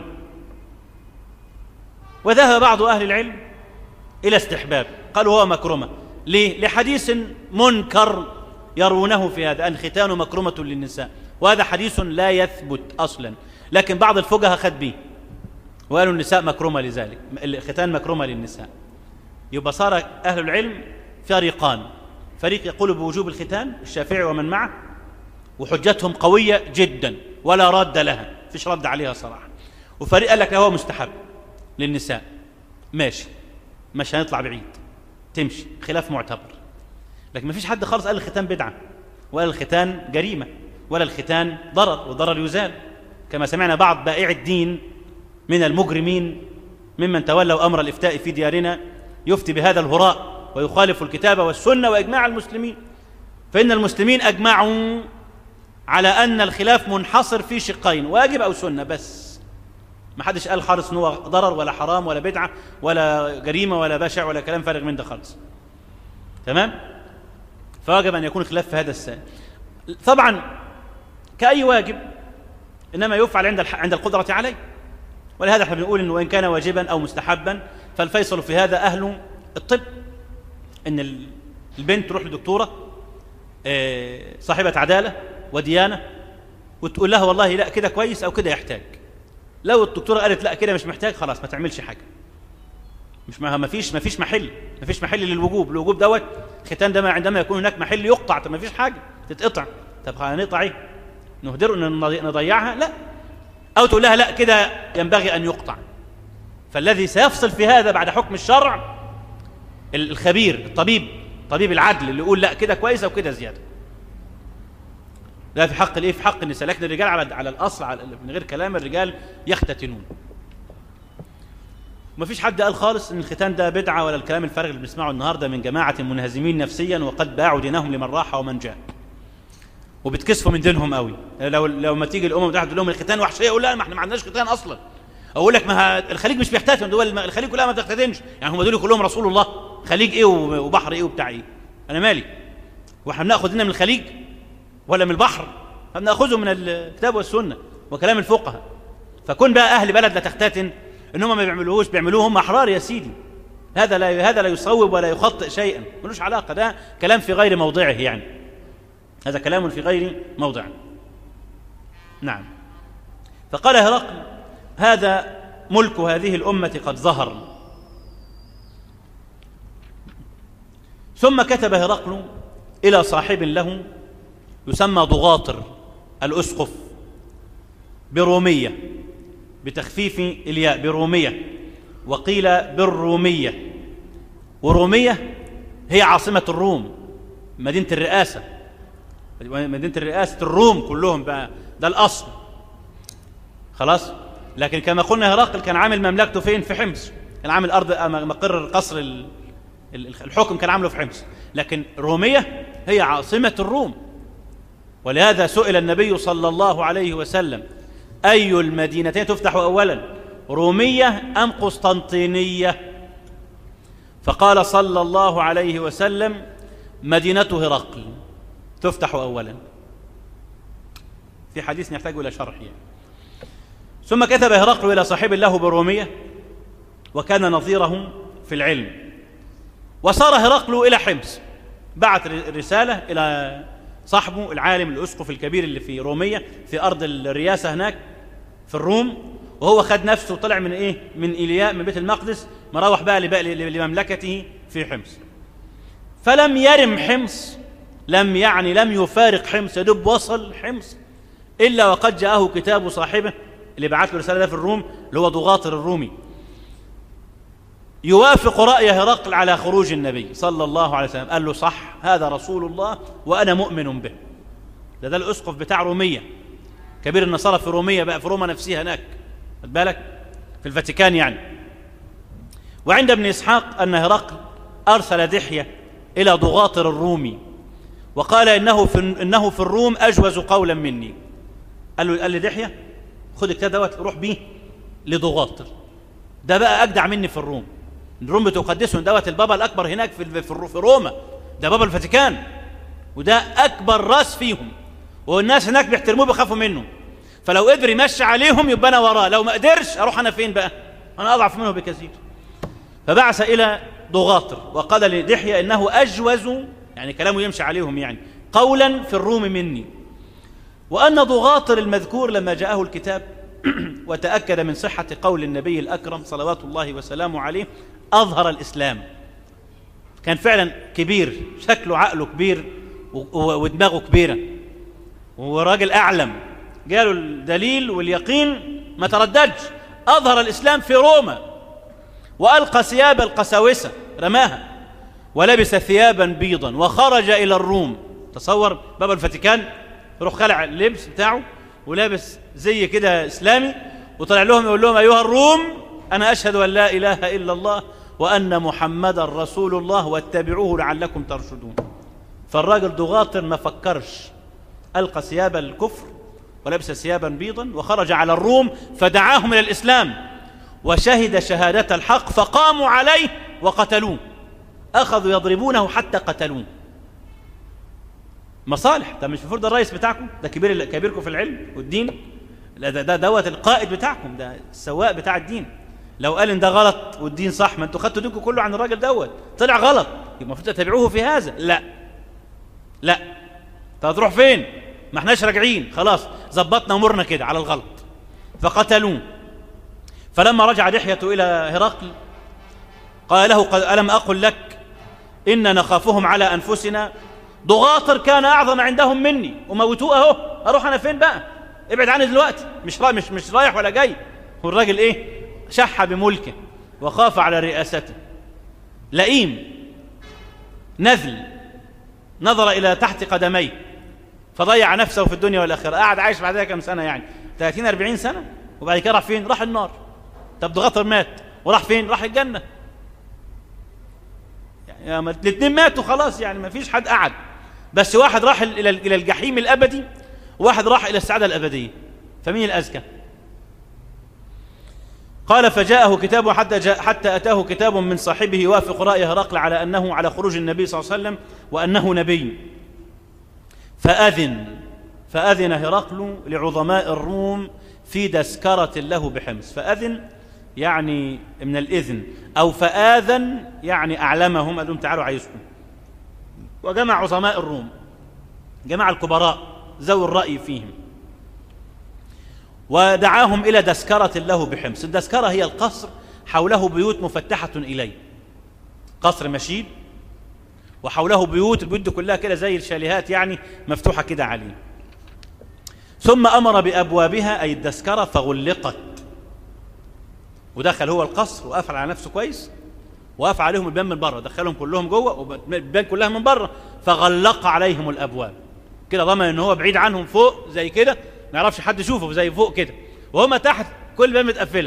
وذهب بعض اهل العلم الى استحباب قالوا هو مكرمه ليه لحديث منكر يرونه في هذا ان ختان مكرمه للنساء وهذا حديث لا يثبت اصلا لكن بعض الفقهاء خد به وقالوا النساء مكرمه لذلك الختان مكرمه للنساء يبقى صار اهل العلم فريقان فريق يقول بوجوب الختان الشافعي ومن معه وحجتهم قويه جدا ولا رد لها فيش رد عليها صراحه وفريق قال لك هو مستحب للنساء ماشي مش هنطلع بعيد تمشي خلاف معتبر لكن ما فيش حد خالص قال الختان بدعه ولا الختان جريمه ولا الختان ضرر والضرر يزال كما سمعنا بعض بائع الدين من المجرمين ممن تولوا امر الافتاء في ديارنا يفتي بهذا الهراء ويخالف الكتاب والسنه واجماع المسلمين فان المسلمين اجمعوا على ان الخلاف منحصر في شقين واجب او سنه بس ما حدش قال خالص ان هو ضرر ولا حرام ولا بدعه ولا جريمه ولا بشع ولا كلام فارغ من ده خالص تمام فواجب ان يكون خلاف في هذا السائل طبعا كاي واجب انما يفعل عند عند القدره عليه ولهذا احنا بنقول انه وان كان واجبا او مستحبا فالفيصل في هذا اهل الطب ان البنت تروح لدكتوره صاحبه عداله وديانه وتقول لها والله لا كده كويس او كده يحتاج لو الدكتوره قالت لا كده مش محتاج خلاص ما تعملش حاجه مش ما فيش ما فيش محل ما فيش محل للوجوب الوجوب دوت ختان ده عندما يكون هناك محل يقطع طب ما فيش حاجه تتقطع طب هنقطع ايه نهدر نضيعها لا او تقول لها لا كده ينبغي ان يقطع فالذي سيفصل في هذا بعد حكم الشرع الخبير الطبيب طبيب العدل اللي يقول لا كده كويس او كده زياده لا في حق الايه في حق النساء لكن الرجال على على الاصل على من غير كلام الرجال يختتنون ما فيش حد قال خالص ان الختان ده بدعه ولا الكلام الفارغ اللي بنسمعه النهارده من جماعه منهزمين نفسيا وقد باعوا دينهم لمن راح ومن جاء وبتكسفوا من دينهم قوي لو لو ما تيجي الامم تحت تقول لهم الختان وحشيه يقول لا ما احنا ما عندناش ختان اصلا اقول لك ما الخليج مش بيختتن دول الخليج كلها ما بتختتنش يعني هم دول كلهم رسول الله خليج ايه وبحر ايه وبتاع ايه انا مالي واحنا بناخذ لنا من الخليج ولا من البحر بناخذه من الكتاب والسنه وكلام الفقهاء فكون بقى أهل بلد لا تختتن إن هم ما بيعملوهوش بيعملوه هم أحرار يا سيدي هذا لا هذا لا يصوب ولا يخطئ شيئا ملوش علاقة ده كلام في غير موضعه يعني هذا كلام في غير موضعه نعم فقال هرقل هذا ملك هذه الأمة قد ظهر ثم كتب هرقل إلى صاحب له يسمى ضغاطر الأسقف برومية بتخفيف الياء برومية وقيل بالرومية ورومية هي عاصمة الروم مدينة الرئاسة مدينة الرئاسة الروم كلهم بقى ده الأصل خلاص لكن كما قلنا هرقل كان عامل مملكته فين في حمص كان عامل أرض مقر قصر الحكم كان عامله في حمص لكن رومية هي عاصمة الروم ولهذا سئل النبي صلى الله عليه وسلم أي المدينتين تفتح أولا رومية أم قسطنطينية فقال صلى الله عليه وسلم مدينة هرقل تفتح أولا في حديث يحتاج إلى شرح يعني. ثم كتب هرقل إلى صاحب له برومية وكان نظيره في العلم وصار هرقل إلى حمص بعت رسالة إلى صاحبه العالم الأسقف الكبير اللي في رومية في أرض الرياسة هناك في الروم وهو خد نفسه وطلع من إيه من إلياء من بيت المقدس مروح بقى لمملكته في حمص فلم يرم حمص لم يعني لم يفارق حمص يدب وصل حمص إلا وقد جاءه كتاب صاحبه اللي بعت له رسالة في الروم اللي هو ضغاطر الرومي يوافق رأي هرقل على خروج النبي صلى الله عليه وسلم قال له صح هذا رسول الله وأنا مؤمن به ده ده الأسقف بتاع رومية كبير النصارى في رومية بقى في روما نفسها هناك خد بالك في الفاتيكان يعني وعند ابن إسحاق أن هرقل أرسل دحية إلى ضغاطر الرومي وقال إنه في, إنه في الروم أجوز قولا مني قال له قال لي دحية خد الكتاب دوت روح بيه لضغاطر ده بقى أجدع مني في الروم الروم بتقدسهم دوت البابا الأكبر هناك في في روما ده بابا الفاتيكان وده أكبر راس فيهم والناس هناك بيحترموه بيخافوا منه فلو قدر يمشي عليهم يبقى أنا وراه لو ما قدرش أروح أنا فين بقى أنا أضعف منه بكثير فبعث إلى ضغاطر وقال لدحية إنه أجوز يعني كلامه يمشي عليهم يعني قولا في الروم مني وأن ضغاطر المذكور لما جاءه الكتاب وتأكد من صحة قول النبي الأكرم صلوات الله وسلامه عليه أظهر الإسلام كان فعلا كبير شكله عقله كبير ودماغه كبيرة وراجل أعلم قالوا الدليل واليقين ما ترددش أظهر الإسلام في روما وألقى ثياب القساوسة رماها ولبس ثيابا بيضا وخرج إلى الروم تصور باب الفاتيكان يروح خلع اللبس بتاعه ولابس زي كده إسلامي وطلع لهم يقول لهم أيها الروم أنا أشهد أن لا إله إلا الله وأن محمدا رسول الله واتبعوه لعلكم ترشدون فالراجل ضغاطر ما فكرش ألقى ثياب الكفر ولبس ثيابا بيضا وخرج على الروم فدعاهم إلى الإسلام وشهد شهادة الحق فقاموا عليه وقتلوه أخذوا يضربونه حتى قتلوه مصالح ده مش المفروض ده الرئيس بتاعكم ده كبير كبيركم في العلم والدين لا ده ده دوت القائد بتاعكم ده السواق بتاع الدين لو قال ان ده غلط والدين صح ما انتوا خدتوا دينكم كله عن الراجل دوت طلع غلط يبقى المفروض تتبعوه في هذا لا لا انت هتروح فين ما احناش راجعين خلاص ظبطنا امورنا كده على الغلط فقتلوه فلما رجع دحية إلى هرقل قال له ألم أقل لك إن نخافهم على أنفسنا ضغاطر كان أعظم عندهم مني وموتوه أهو أروح أنا فين بقى ابعد عني دلوقتي مش رايح مش مش رايح ولا جاي والراجل إيه شح بملكه وخاف على رئاسته لئيم نذل نظر إلى تحت قدميه فضيع نفسه في الدنيا والآخرة قعد عايش بعدها كم سنة يعني 30 40 سنة وبعد كده راح فين راح النار طب ضغطر مات وراح فين راح الجنة يعني الاثنين ماتوا خلاص يعني ما فيش حد قعد بس واحد راح إلى إلى الجحيم الأبدي وواحد راح إلى السعادة الأبدية فمين الأزكى قال فجاءه كتاب حتى, جاء حتى أتاه كتاب من صاحبه يوافق رأي هرقل على أنه على خروج النبي صلى الله عليه وسلم وأنه نبي فأذن فأذن هرقل لعظماء الروم في دسكرة له بحمص فأذن يعني من الإذن أو فآذن يعني أعلمهم قال لهم تعالوا عايزكم وجمع عظماء الروم جمع الكبراء ذوي الرأي فيهم ودعاهم إلى دسكرة له بحمص الدسكرة هي القصر حوله بيوت مفتحة إليه قصر مشيد وحوله بيوت البيوت دي كلها كده زي الشاليهات يعني مفتوحة كده عليه ثم أمر بأبوابها أي الدسكرة فغلقت ودخل هو القصر وقفل على نفسه كويس وقف عليهم الباب من بره دخلهم كلهم جوه والباب كلها من بره فغلق عليهم الابواب كده ضمن ان هو بعيد عنهم فوق زي كده ما يعرفش حد يشوفه زي فوق كده وهم تحت كل باب متقفله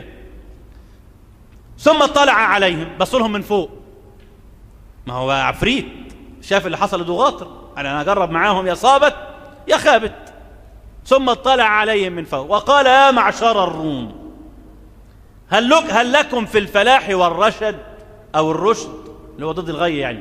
ثم اطلع عليهم بص لهم من فوق ما هو عفريت شاف اللي حصل لدغاطر انا اجرب معاهم يا صابت يا خابت ثم اطلع عليهم من فوق وقال يا معشر الروم هل, لك هل لكم في الفلاح والرشد أو الرشد اللي هو ضد الغي يعني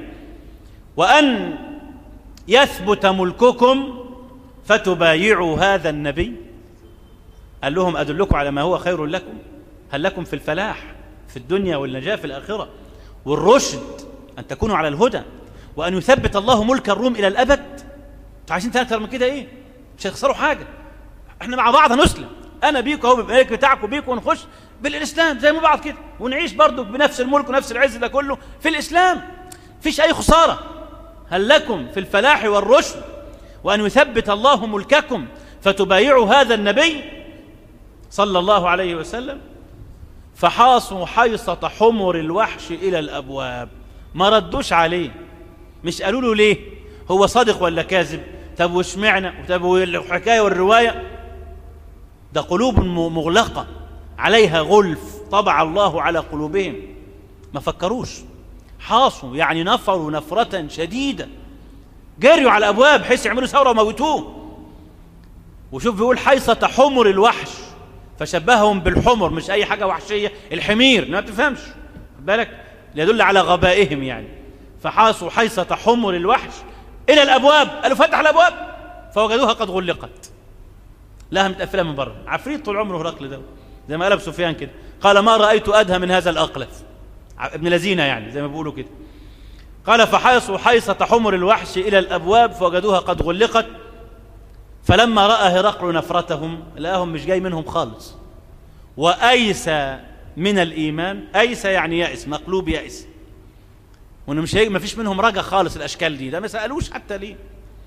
وأن يثبت ملككم فتبايعوا هذا النبي قال لهم أدلكم على ما هو خير لكم هل لكم في الفلاح في الدنيا والنجاة في الآخرة والرشد أن تكونوا على الهدى وأن يثبت الله ملك الروم إلى الأبد عايزين أكثر من كده إيه مش هيخسروا حاجة احنا مع بعض هنسلم انا بيك اهو بالملك بتاعك وبيك ونخش بالاسلام زي ما بعض كده ونعيش برضو بنفس الملك ونفس العز ده كله في الاسلام فيش اي خساره هل لكم في الفلاح والرشد وان يثبت الله ملككم فتبايعوا هذا النبي صلى الله عليه وسلم فحاصوا حيصة حمر الوحش إلى الأبواب ما ردوش عليه مش قالوا له ليه هو صادق ولا كاذب طب واشمعنا طب والحكاية والرواية ده قلوب مغلقة عليها غلف طبع الله على قلوبهم ما فكروش حاصوا يعني نفروا نفرة شديدة جريوا على الأبواب بحيث يعملوا ثورة وموتوه وشوف بيقول حيصة حمر الوحش فشبههم بالحمر مش أي حاجة وحشية الحمير ما بتفهمش بالك يدل على غبائهم يعني فحاصوا حيصة حمر الوحش إلى الأبواب قالوا فتح الأبواب فوجدوها قد غلقت لها متقفلة من بره عفريت طول عمره هرقل ده زي ما قال ابو سفيان كده قال ما رأيت أدهى من هذا الأقلف ابن لذينة يعني زي ما بيقولوا كده قال فحيصوا حيصة حمر الوحش إلى الأبواب فوجدوها قد غلقت فلما رأى هرقل نفرتهم لقاهم مش جاي منهم خالص وأيس من الإيمان أيس يعني يأس مقلوب يأس وانه مش هيك ما فيش منهم رجا خالص الاشكال دي ده ما سالوش حتى ليه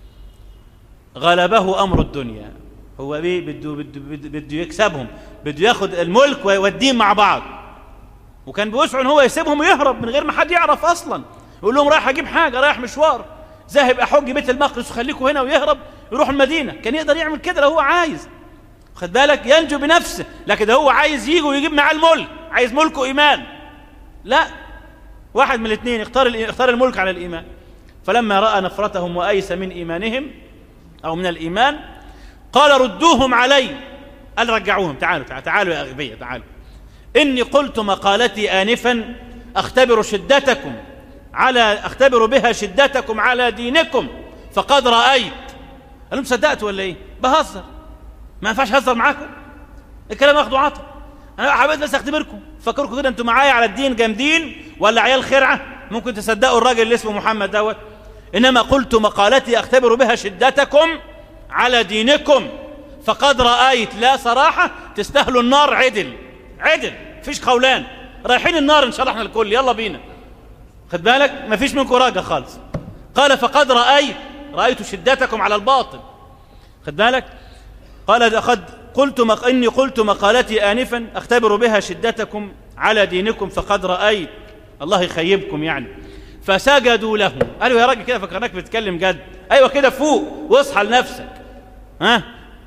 غلبه امر الدنيا هو بيه بده بده بده يكسبهم بده ياخد الملك ويوديهم مع بعض وكان بيسعى ان هو يسيبهم ويهرب من غير ما حد يعرف اصلا يقول لهم رايح اجيب حاجه رايح مشوار ذاهب احج بيت المقدس وخليكم هنا ويهرب يروح المدينه كان يقدر يعمل كده لو هو عايز خد بالك ينجو بنفسه لكن ده هو عايز يجي ويجيب معاه الملك عايز ملك وايمان لا واحد من الاثنين اختار اختار الملك على الايمان فلما راى نفرتهم وايس من ايمانهم او من الايمان قال ردوهم علي قال رجعوهم تعالوا تعالوا, تعالوا يا اغبياء تعالوا اني قلت مقالتي انفا اختبر شدتكم على اختبر بها شدتكم على دينكم فقد رايت قال لهم صدقت ولا ايه بهزر ما ينفعش اهزر معاكم الكلام اخده عطا انا حبيت بس اختبركم فكركم كده انتوا معايا على الدين جامدين ولا عيال خرعه ممكن تصدقوا الراجل اللي اسمه محمد دوت انما قلت مقالتي اختبر بها شدتكم على دينكم فقد رايت لا صراحه تستاهلوا النار عدل عدل فيش قولان رايحين النار ان شاء الله احنا الكل يلا بينا خد بالك ما فيش منكم راجع خالص قال فقد رايت رايت شدتكم على الباطل خد بالك قال قد قلت مق... إني قلت مقالتي آنفا أختبر بها شدتكم على دينكم فقد رأيت الله يخيبكم يعني فسجدوا له قالوا يا راجل كده فكرناك بتتكلم جد أيوة كده فوق واصحى لنفسك ها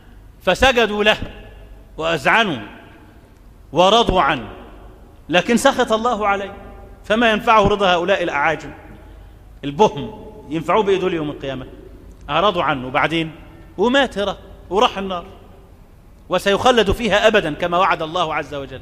فسجدوا له وأذعنوا ورضوا عنه لكن سخط الله عليه فما ينفعه رضا هؤلاء الأعاجم البهم ينفعوه بإيه دول يوم القيامة أعرضوا عنه وبعدين ومات هرقل وراح النار وسيخلد فيها أبدا كما وعد الله عز وجل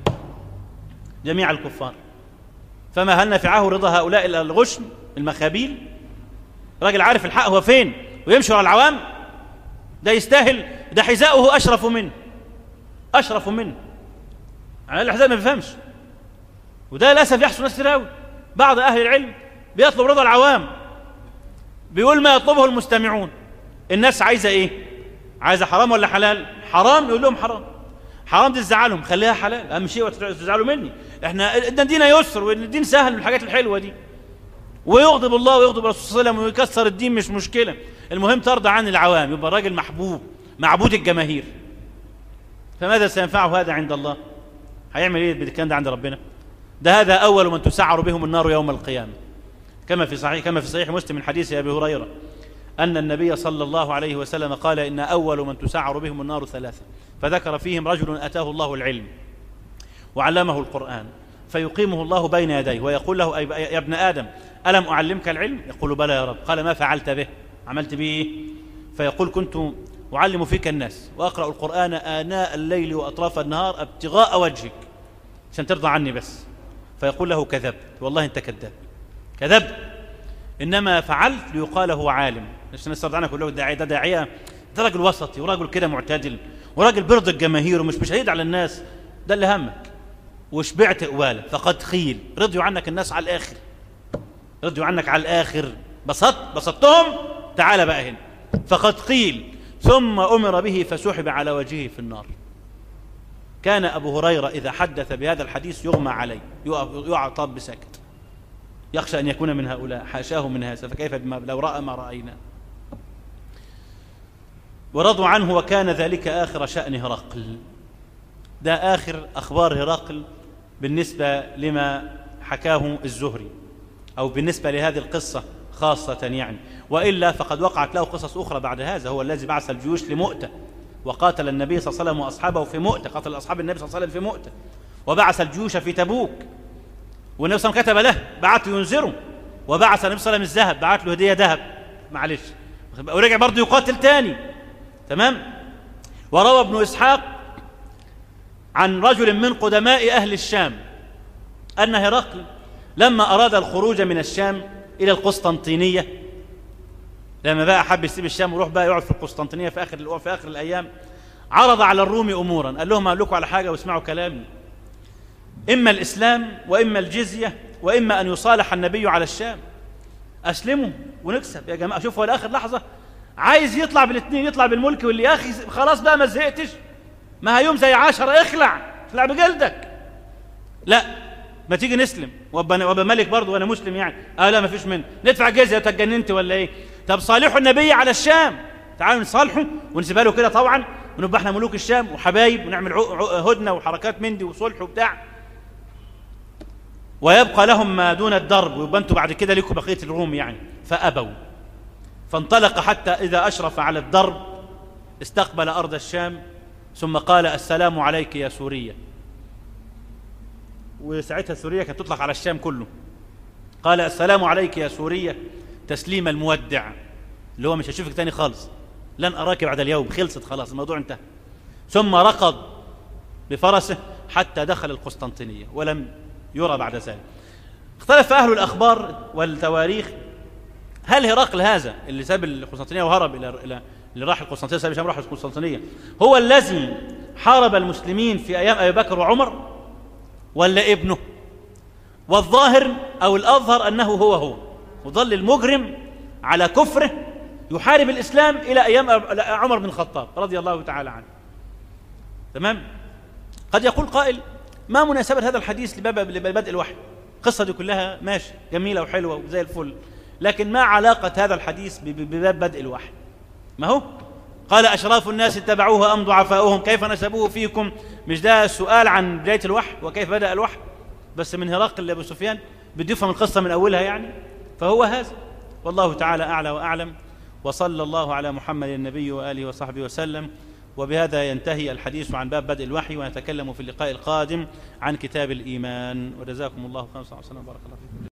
جميع الكفار فما هل نفعه رضا هؤلاء الغشم المخابيل راجل عارف الحق هو فين ويمشي على العوام ده يستاهل ده حذاؤه أشرف منه أشرف منه على الأحزاب ما بيفهمش وده للأسف يحصل ناس كتير أوي بعض أهل العلم بيطلب رضا العوام بيقول ما يطلبه المستمعون الناس عايزة إيه عايزة حرام ولا حلال حرام يقول لهم حرام حرام دي تزعلهم خليها حلال أهم شيء تزعلوا مني احنا ده دين يسر والدين سهل من الحاجات الحلوة دي ويغضب الله ويغضب الرسول صلى الله عليه وسلم ويكسر الدين مش مشكلة المهم ترضى عن العوام يبقى الراجل محبوب معبود الجماهير فماذا سينفعه هذا عند الله هيعمل ايه بالكلام ده عند ربنا ده هذا اول من تسعر بهم النار يوم القيامه كما في صحيح كما في صحيح مسلم من حديث ابي هريره ان النبي صلى الله عليه وسلم قال ان اول من تسعر بهم النار ثلاثه فذكر فيهم رجل اتاه الله العلم وعلمه القران فيقيمه الله بين يديه ويقول له يا ابن ادم الم اعلمك العلم يقول بلى يا رب قال ما فعلت به عملت به ايه فيقول كنت أعلم فيك الناس وأقرأ القرآن آناء الليل وأطراف النهار ابتغاء وجهك عشان ترضى عني بس فيقول له كذبت والله أنت كذاب كذبت إنما فعلت ليقال هو عالم عشان الناس عنك يقول له داعية ده داعية ده راجل وسطي وراجل كده معتدل وراجل بيرضي الجماهير ومش مش هيد على الناس ده اللي همك وشبعت قواله فقد خيل رضيوا عنك الناس على الآخر رضيوا عنك على الآخر بسطت بسطتهم تعال بقى هنا فقد قيل ثم أمر به فسحب على وجهه في النار كان أبو هريرة إذا حدث بهذا الحديث يغمى عليه يقع طاب بساكت يخشى أن يكون من هؤلاء حاشاه من هذا فكيف بما لو رأى ما رأينا ورضوا عنه وكان ذلك آخر شأن هرقل ده آخر أخبار هرقل بالنسبة لما حكاه الزهري أو بالنسبة لهذه القصة خاصة يعني وإلا فقد وقعت له قصص أخرى بعد هذا هو الذي بعث الجيوش لمؤتة وقاتل النبي صلى الله عليه وسلم وأصحابه في مؤتة قاتل أصحاب النبي صلى الله عليه وسلم في مؤتة وبعث الجيوش في تبوك والنبي صلى الله عليه وسلم كتب له بعث ينذره وبعث النبي صلى الله عليه وسلم الذهب بعث له هدية ذهب معلش ورجع برضه يقاتل تاني تمام وروى ابن إسحاق عن رجل من قدماء أهل الشام أن هرقل لما أراد الخروج من الشام إلى القسطنطينية لما بقى حب يسيب الشام ويروح بقى يقعد في القسطنطينية في آخر في آخر الأيام عرض على الروم أمورا قال لهم أقول لكم على حاجة واسمعوا كلامي إما الإسلام وإما الجزية وإما أن يصالح النبي على الشام أسلموا ونكسب يا جماعة شوفوا لآخر لحظة عايز يطلع بالاثنين يطلع بالملك واللي يا أخي خلاص بقى ما زهقتش ما هيوم زي عشرة اخلع اخلع بجلدك لا ما تيجي نسلم وابقى وابقى ملك برضه وانا مسلم يعني اه لا ما فيش منه ندفع جزيه اتجننت ولا ايه طب صالحوا النبي على الشام تعالوا نصالحه ونسيبها له كده طبعا ونبقى احنا ملوك الشام وحبايب ونعمل هدنه وحركات من دي وصلح وبتاع ويبقى لهم ما دون الضرب ويبقى انتوا بعد كده لكم بقيه الروم يعني فابوا فانطلق حتى اذا اشرف على الضرب استقبل ارض الشام ثم قال السلام عليك يا سوريه وساعتها سوريا كانت تطلق على الشام كله قال السلام عليك يا سورية تسليم المودع اللي هو مش هشوفك تاني خالص لن أراك بعد اليوم خلصت خلاص الموضوع انتهى ثم ركض بفرسه حتى دخل القسطنطينية ولم يرى بعد ذلك اختلف أهل الأخبار والتواريخ هل هرقل هذا اللي ساب القسطنطينية وهرب إلى إلى اللي راح القسطنطينية ساب الشام راح القسطنطينية هو الذي حارب المسلمين في أيام أبي بكر وعمر ولا ابنه والظاهر أو الأظهر أنه هو هو وظل المجرم على كفره يحارب الإسلام إلى أيام عمر بن الخطاب رضي الله تعالى عنه تمام قد يقول قائل ما مناسبة هذا الحديث لباب لبدء الوحي القصة دي كلها ماشي جميلة وحلوة وزي الفل لكن ما علاقة هذا الحديث بباب بدء الوحي ما هو قال أشراف الناس اتبعوه أم ضعفاؤهم كيف نسبوه فيكم مش ده سؤال عن بداية الوحي وكيف بدأ الوحي بس من هرقل لأبو سفيان بده يفهم القصة من أولها يعني فهو هذا والله تعالى أعلى وأعلم وصلى الله على محمد النبي وآله وصحبه وسلم وبهذا ينتهي الحديث عن باب بدء الوحي ونتكلم في اللقاء القادم عن كتاب الإيمان وجزاكم الله خيرا وسلم بارك الله فيكم